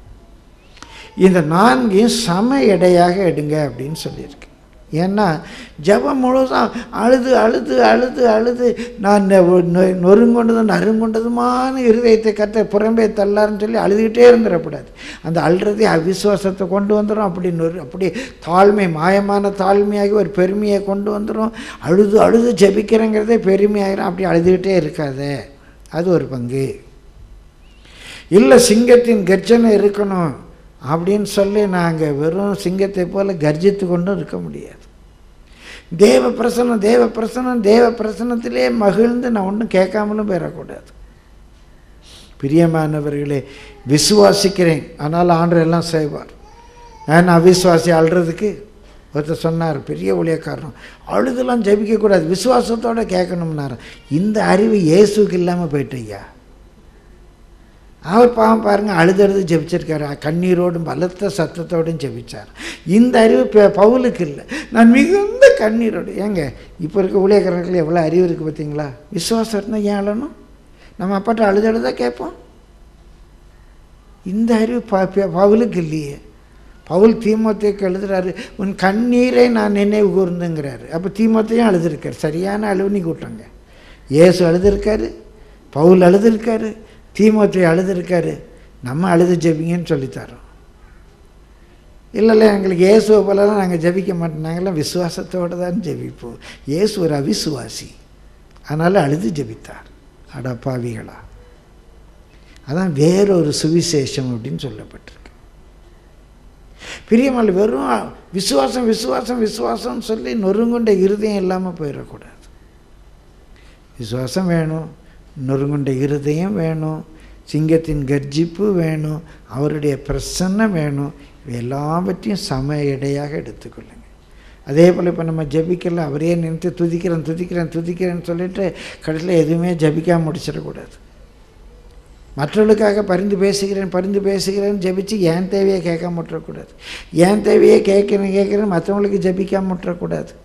இந்த நான்கையும் சம எடையாக எடுங்க அப்படின்னு சொல்லியிருக்கு ஏன்னா ஜெபம் முழுதும் அழுது அழுது அழுது அழுது நான் இந்த ஒ- நொ- நொறுங்கொண்டதும் நறுங்கொண்டதுமான இருதயத்தை கத்த புறம்பே தள்ளாருன்னு சொல்லி அழுதுகிட்டே இருந்துடக்கூடாது அந்த அழுறதே அவிசுவாசத்தை கொண்டு வந்துடும் அப்படி நொறு அப்படி தாழ்மை மாயமான தாழ்மையாகி ஒரு பெருமையை கொண்டு வந்துடும் அழுது அழுது ஜெபிக்கிறேங்கிறதே பெருமையாகிடும் அப்படி அழுதுகிட்டே இருக்காதே அது ஒரு பங்கு இல்லை சிங்கத்தின் கர்ஜனை இருக்கணும் அப்படின்னு சொல்லி நாங்கள் வெறும் சிங்கத்தை போல கர்ஜித்து கொண்டும் இருக்க முடியாது தேவ பிரசனம் தேவ பிரசனம் தேவ பிரசனத்திலே மகிழ்ந்து நான் ஒன்றும் கேட்காமலும் பெறக்கூடாது பிரியமானவர்களே விசுவாசிக்கிறேன் ஆனால் ஆண்டு எல்லாம் செய்வார் நான் அவிசுவாசி அழுறதுக்கு ஒருத்தர் சொன்னார் பெரிய ஊழியக்காரன் அழுதெல்லாம் ஜெபிக்கக்கூடாது விசுவாசத்தோட கேட்கணும்னாரு இந்த அறிவு இயேசுக்கு இல்லாமல் போயிட்டு ஐயா அவர் பாவம் பாருங்க அழுது அழுது ஜெபிச்சிருக்காரு கண்ணீரோடும் பலத்த சத்தத்தோடும் ஜெபிச்சார் இந்த அறிவு ப- பவுலுக்கு இல்லை நான் மிகுந்த கண்ணீரோடு ஏங்க இப்போ இருக்க ஊழியக்காரர்கள் எவ்வளோ அறிவு இருக்குது பார்த்தீங்களா விசுவாசம் இருந்தால் ஏன் அழணும் நம்ம அப்பாட்ட அழுது அழுதா கேட்போம் இந்த அறிவு ப ப- பவுலுக்கு இல்லையே பவுல் தீமோத்தேக்கு எழுதுறாரு உன் கண்ணீரை நான் நினைவு கூர்ந்துங்கிறாரு அப்போ தீமோத்தையும் அழுதுருக்காரு சரியான அழுவுனி கூட்டங்க இயேசு அழுதுருக்காரு பவுல் அழுதுருக்காரு தீமோத்தை அழுதுருக்காரு நம்ம அழுது ஜெபிங்கன்னு சொல்லித்தரோம் இல்லை இல்லை எங்களுக்கு இயேசுவை போலலாம் நாங்கள் ஜெபிக்க மாட்டோம் நாங்களாம் விசுவாசத்தோடு தான் ஜெபிப்போம் இயேசு ஒரு அவிசுவாசி அதனால் அழுது ஜெபித்தார் அட பாவிகளா அதான் வேறொரு சுவிசேஷம் அப்படின்னு சொல்லப்பட்டிருக்கு பிரியமல் வெறும் விசுவாசம் விசுவாசம் விசுவாசம்னு சொல்லி நொறுங்குண்ட இருதயம் இல்லாமல் போயிடக்கூடாது விசுவாசம் வேணும் நொறுங்குண்ட இருதயம் வேணும் சிங்கத்தின் கர்ஜிப்பு வேணும் அவருடைய பிரசன்னம் வேணும் இவை எல்லாவற்றையும் சம எடையாக எடுத்துக்கொள்ளுங்க அதே போல் இப்போ நம்ம ஜெபிக்கல அவரே நினைத்து துதிக்கிறேன் துதிக்கிறேன் துதிக்கிறேன்னு சொல்லிட்டு கடைசியில் எதுவுமே ஜெபிக்காம முடிச்சிடக்கூடாது மற்றவர்களுக்காக பரிந்து பேசுகிறேன் பரிந்து பேசுகிறேன்னு ஜெபிச்சு என் தேவையை கேட்காம விட்டுறக்கூடாது என் தேவையை கேட்குறேன் கேட்குறேன் மற்றவங்களுக்கு ஜெபிக்காம விட்டுறக்கூடாது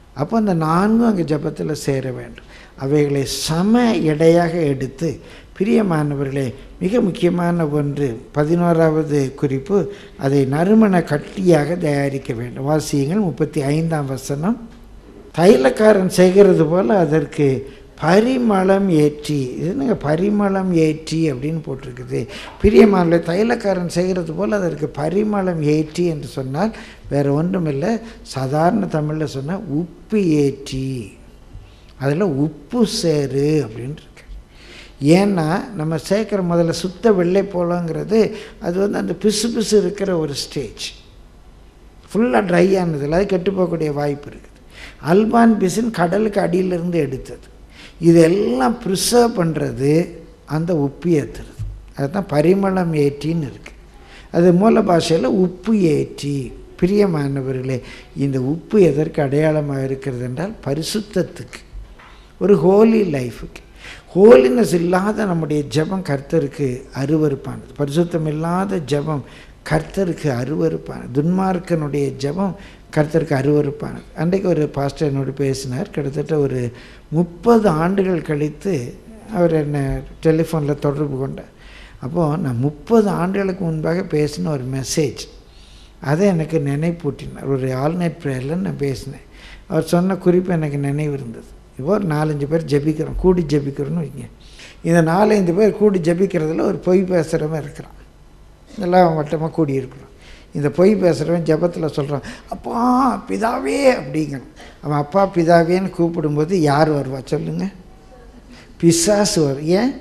அப்போ அந்த நான்கும் அங்கே ஜெபத்தில் சேர வேண்டும் அவைகளை சம எடையாக எடுத்து பிரியமானவர்களே மிக முக்கியமான ஒன்று பதினோராவது குறிப்பு அதை நறுமண கட்டியாக தயாரிக்க வேண்டும் வாசியங்கள் முப்பத்தி ஐந்தாம் வசனம் தைலக்காரன் செய்கிறது போல் அதற்கு பரிமளம் ஏற்றி இது என்னங்க பரிமளம் ஏற்றி அப்படின்னு போட்டிருக்குது பிரியமான தைலக்காரன் செய்கிறது போல் அதற்கு பரிமளம் ஏற்றி என்று சொன்னால் வேறு ஒன்றுமில்லை சாதாரண தமிழில் சொன்னால் உப்பு ஏற்றி அதில் உப்பு சேரு அப்படின்னு இருக்கு ஏன்னா நம்ம சேர்க்குற முதல்ல சுத்த வெள்ளை போலங்கிறது அது வந்து அந்த பிசு பிசு இருக்கிற ஒரு ஸ்டேஜ் ஃபுல்லாக ட்ரை ஆனதில் அது கெட்டு போகக்கூடிய வாய்ப்பு இருக்குது அல்பான் பிசின் கடலுக்கு அடியிலிருந்து எடுத்தது இதெல்லாம் ப்ரிசர்வ் பண்ணுறது அந்த உப்பு ஏற்றுறது அதுதான் பரிமளம் ஏற்றின்னு இருக்குது அது மூல பாஷையில் உப்பு ஏற்றி பிரியமானவர்களே இந்த உப்பு எதற்கு அடையாளமாக இருக்கிறது என்றால் பரிசுத்தத்துக்கு ஒரு ஹோலி லைஃபுக்கு ஹோலினஸ் இல்லாத நம்முடைய ஜெபம் கர்த்தருக்கு அருவருப்பானது பரிசுத்தம் இல்லாத ஜெபம் கர்த்தருக்கு அருவருப்பானது துன்மார்க்கனுடைய ஜெபம் கர்த்தருக்கு அருவருப்பானது அன்றைக்கு ஒரு பாஸ்டர் என்னோடு பேசினார் கிட்டத்தட்ட ஒரு முப்பது ஆண்டுகள் கழித்து அவர் என்னை டெலிஃபோனில் தொடர்பு கொண்டார் அப்போது நான் முப்பது ஆண்டுகளுக்கு முன்பாக பேசின ஒரு மெசேஜ் அதை எனக்கு நினைப்பூட்டினார் ஒரு ஆல்நைட் ப்ரேயரில் நான் பேசினேன் அவர் சொன்ன குறிப்பு எனக்கு நினைவு இருந்தது இப்போ ஒரு நாலஞ்சு பேர் ஜெபிக்கிறோம் கூடி ஜெபிக்கிறோன்னு வைங்க இந்த நாலஞ்சு பேர் கூடி ஜெபிக்கிறதுல ஒரு பொய் பேசுகிறவன் இருக்கிறான் எல்லாம் வட்டமாக கூடி இருக்கிறோம் இந்த பொய் பேசுகிறவன் ஜெபத்தில் சொல்கிறான் அப்பா பிதாவே அப்படிங்கணும் அவன் அப்பா பிதாவேன்னு கூப்பிடும்போது யார் வருவா சொல்லுங்க பிசாசு வரும் ஏன்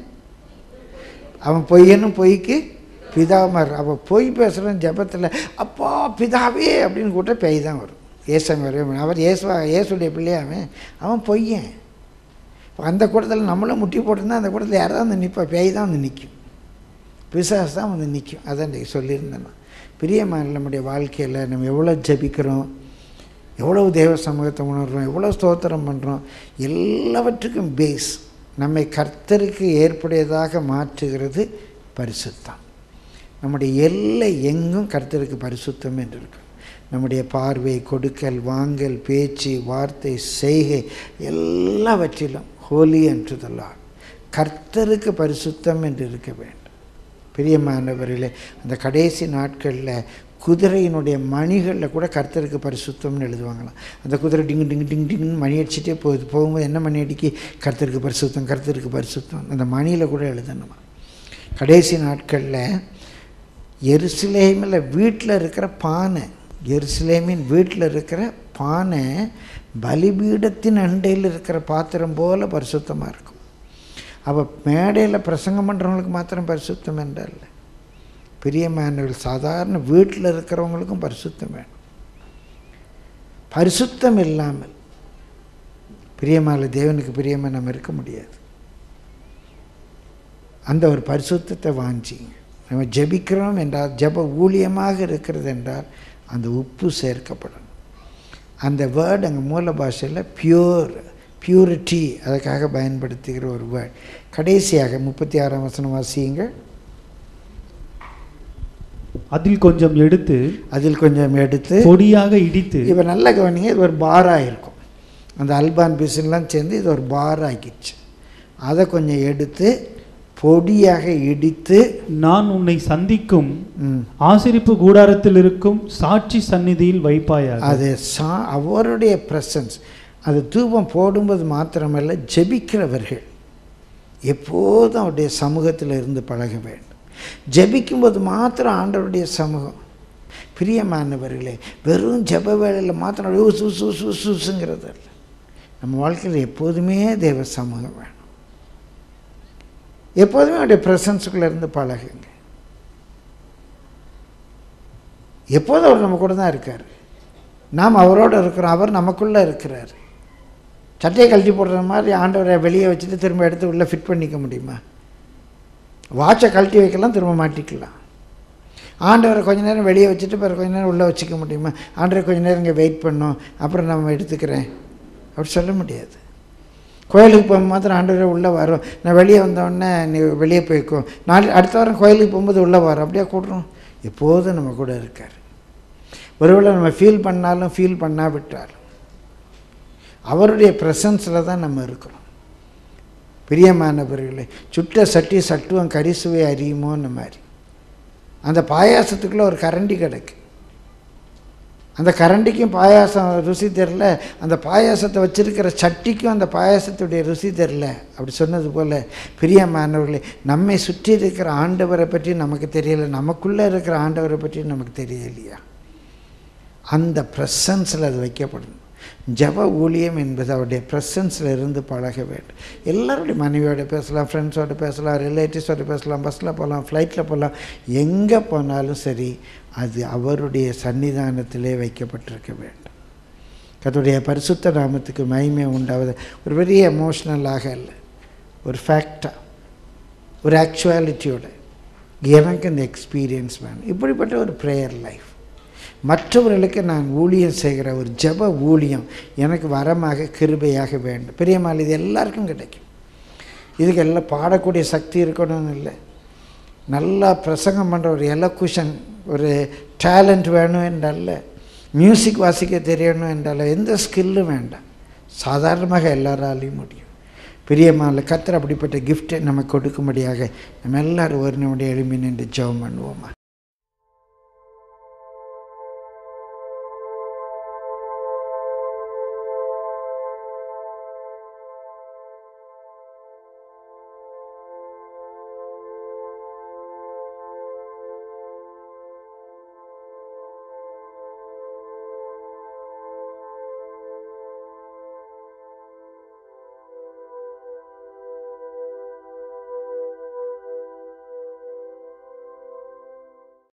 அவன் பொய்யனும் பொய்க்கு பிதாமர் அவன் பொய் பேசுகிறவன் ஜெபத்தில் அப்பா பிதாவே அப்படின்னு கூட்ட பேய் தான் வரும் ஏசாமி வரவே அவர் ஏசுவா ஏசுடைய பிள்ளையாமே அவன் பொய்யன் அந்த கூட்டத்தில் நம்மளும் முட்டி போட்டிருந்தா அந்த கூட்டத்தில் யாராவது வந்து நிற்பா பேய் தான் வந்து நிற்கும் பிசாசு தான் வந்து நிற்கும் அதான் இன்றைக்கி சொல்லியிருந்தேன் நான் பிரியமான நம்முடைய வாழ்க்கையில் நம்ம எவ்வளோ ஜபிக்கிறோம் எவ்வளவு தேவ சமூகத்தை உணர்றோம் எவ்வளோ ஸ்தோத்திரம் பண்ணுறோம் எல்லாவற்றுக்கும் பேஸ் நம்மை கர்த்தருக்கு ஏற்புடையதாக மாற்றுகிறது பரிசுத்தம் நம்முடைய எல்லை எங்கும் கர்த்தருக்கு பரிசுத்தம் என்று இருக்கும் நம்முடைய பார்வை கொடுக்கல் வாங்கல் பேச்சு வார்த்தை செய்கை எல்லாவற்றிலும் ஹோலி என்று சொல்லலாம் கர்த்தருக்கு பரிசுத்தம் என்று இருக்க வேண்டும் பிரியமானவர்களே அந்த கடைசி நாட்களில் குதிரையினுடைய மணிகளில் கூட கர்த்தருக்கு பரிசுத்தம்னு எழுதுவாங்களாம் அந்த குதிரை டிங்கு டிங்கு டிங்கு டிங்குன்னு மணி அடிச்சுட்டே போகுது போகும்போது என்ன மணி அடிக்கி கர்த்தருக்கு பரிசுத்தம் கர்த்தருக்கு பரிசுத்தம் அந்த மணியில் கூட எழுதணுமா கடைசி நாட்களில் எருசலேமில் வீட்டில் இருக்கிற பானை எருசலேமின் வீட்டில் இருக்கிற பானை பலிபீடத்தின் அண்டையில் இருக்கிற பாத்திரம் போல பரிசுத்தமாக இருக்கும் அப்போ மேடையில் பிரசங்கம் பண்ணுறவங்களுக்கு மாத்திரம் பரிசுத்தம் என்றால் பிரியமானவர்கள் சாதாரண வீட்டில் இருக்கிறவங்களுக்கும் பரிசுத்தம் வேணும் பரிசுத்தம் இல்லாமல் பிரியமான தேவனுக்கு பிரியமாக நம்ம இருக்க முடியாது அந்த ஒரு பரிசுத்தத்தை வாஞ்சிங்க நம்ம ஜெபிக்கிறோம் என்றால் ஜெப ஊழியமாக இருக்கிறது என்றால் அந்த உப்பு சேர்க்கப்படணும் அந்த வேர்டு அங்கே மூல பாஷையில் பியூர் பியூரிட்டி அதுக்காக பயன்படுத்துகிற ஒரு வேர்ட் கடைசியாக முப்பத்தி ஆறாம் வசனம் வாசியுங்கள் அதில் கொஞ்சம் எடுத்து அதில் கொஞ்சம் எடுத்து பொடியாக இடித்து இப்போ நல்ல கவனிங்க இது ஒரு பாராக இருக்கும் அந்த அல்பான் பிசின்லாம் சேர்ந்து இது ஒரு பார் ஆக்கிடுச்சு அதை கொஞ்சம் எடுத்து பொடியாக இடித்து நான் உன்னை சந்திக்கும் ம், ஆசிரிப்பு கூடாரத்தில் இருக்கும் சாட்சி சந்நிதியில் வைப்பாயாக அது சா அவருடைய ப்ரெசன்ஸ் அது தூபம் போடும்போது மாத்திரமல்ல ஜெபிக்கிறவர்கள் எப்போதும் அவருடைய சமூகத்தில் இருந்து பழக வேண்டும் ஜெபிக்கும்போது மாத்திரம் ஆண்டவருடைய சமூகம் பிரியமானவர்களே வெறும் ஜெப வேளையில் மாத்திரம் அப்படியே உசு உசு உசு உசு உசுங்கிறது அல்ல நம்ம வாழ்க்கையில் எப்போதுமே தேவ சமூகம் வேணும் எப்போதுமே அவருடைய ப்ரெசன்ஸுக்குள்ளே இருந்து பழகுங்க எப்போதும் அவர் நம்ம கூட தான் இருக்கார் நாம் அவரோட இருக்கிறோம் அவர் நமக்குள்ளே இருக்கிறார் சட்டையை கழட்டி போடுற மாதிரி ஆண்டவரை வெளியே வச்சுட்டு திரும்ப எடுத்து உள்ளே ஃபிட் பண்ணிக்க முடியுமா வாட்சை கழட்டி வைக்கலாம் திரும்ப மாட்டிக்கலாம் ஆண்டவரை கொஞ்ச நேரம் வெளியே வச்சுட்டு பிறகு கொஞ்ச நேரம் உள்ளே வச்சுக்க முடியுமா ஆண்டவரை கொஞ்ச நேரம் இங்கே வெயிட் பண்ணோம் அப்புறம் நம்ம எடுத்துக்கிறேன் அப்படி சொல்ல முடியாது கோயிலுக்கு போகும்போது மாத்திரம் ஆண்டவரே உள்ளே வரும் நான் வெளியே வந்தோடனே நீ வெளியே போய்க்கோ நாளை அடுத்த வாரம் கோயிலுக்கு போகும்போது உள்ளே வரும் அப்படியே கூடுறோம் எப்போதும் நம்ம கூட இருக்கார் ஒருவேளை நம்ம ஃபீல் பண்ணாலும் ஃபீல் பண்ணாவிட்டாலும் அவருடைய ப்ரெசன்ஸில் தான் நம்ம இருக்கிறோம் பிரியமானவர்களே சுட்ட சட்டி சட்டுவம் கரிசுவை அறியுமோன்னு மாதிரி அந்த பாயாசத்துக்குள்ளே ஒரு கரண்டி கிடக்கு அந்த கரண்டிக்கும் பாயாசம் ருசி தெரில அந்த பாயாசத்தை வச்சிருக்கிற சட்டிக்கும் அந்த பாயாசத்துடைய ருசி தெரில அப்படி சொன்னது போல் பிரியமானவர்களே நம்மை சுற்றி இருக்கிற ஆண்டவரை பற்றி நமக்கு தெரியல நமக்குள்ளே இருக்கிற ஆண்டவரை பற்றி நமக்கு தெரியலையா அந்த ப்ரெசன்ஸில் அது வைக்கப்படணும் ஜப ஊழியம் என்பது அவருடைய ப்ரெசன்ஸில் இருந்து பழக வேண்டும் எல்லாருடைய மனைவியோட பேசலாம் ஃப்ரெண்ட்ஸோட பேசலாம் ரிலேட்டிவ்ஸோட பேசலாம் பஸ்ஸில் போகலாம் ஃப்ளைட்டில் போகலாம் எங்கே போனாலும் சரி அது அவருடைய சன்னிதானத்திலே வைக்கப்பட்டிருக்க வேண்டும் கத்துடைய பரிசுத்த நாமத்துக்கு மகிமை உண்டாவது ஒரு பெரிய எமோஷ்னலாக இல்லை ஒரு ஃபேக்டாக ஒரு ஆக்சுவாலிட்டியோட எனக்கு இந்த எக்ஸ்பீரியன்ஸ் வேணும் இப்படிப்பட்ட ஒரு ப்ரேயர் லைஃப் மற்றவர்களுக்கு நான் ஊழியம் செய்கிற ஒரு ஜப ஊழியம் எனக்கு வரமாக கிருபையாக வேண்டும் பெரியம்மாள் இது எல்லாருக்கும் கிடைக்கும் இதுக்கு எல்லாம் பாடக்கூடிய சக்தி இருக்கணும்னு இல்லை நல்லா பிரசங்கம் பண்ணுற ஒரு எலக்குஷன் ஒரு டேலண்ட் வேணும் என்றல்ல மியூசிக் வாசிக்க தெரியணும் என்றல்ல எந்த ஸ்கில்லும் வேண்டாம் சாதாரணமாக எல்லாராலையும் முடியும் பிரியமான கத்தர் அப்படிப்பட்ட கிஃப்ட்டை நமக்கு கொடுக்கும்படியாக நம்ம எல்லாரும் ஒரு நம்முடைய எளிமை நின்று ஜெபம் பண்ணுவோமா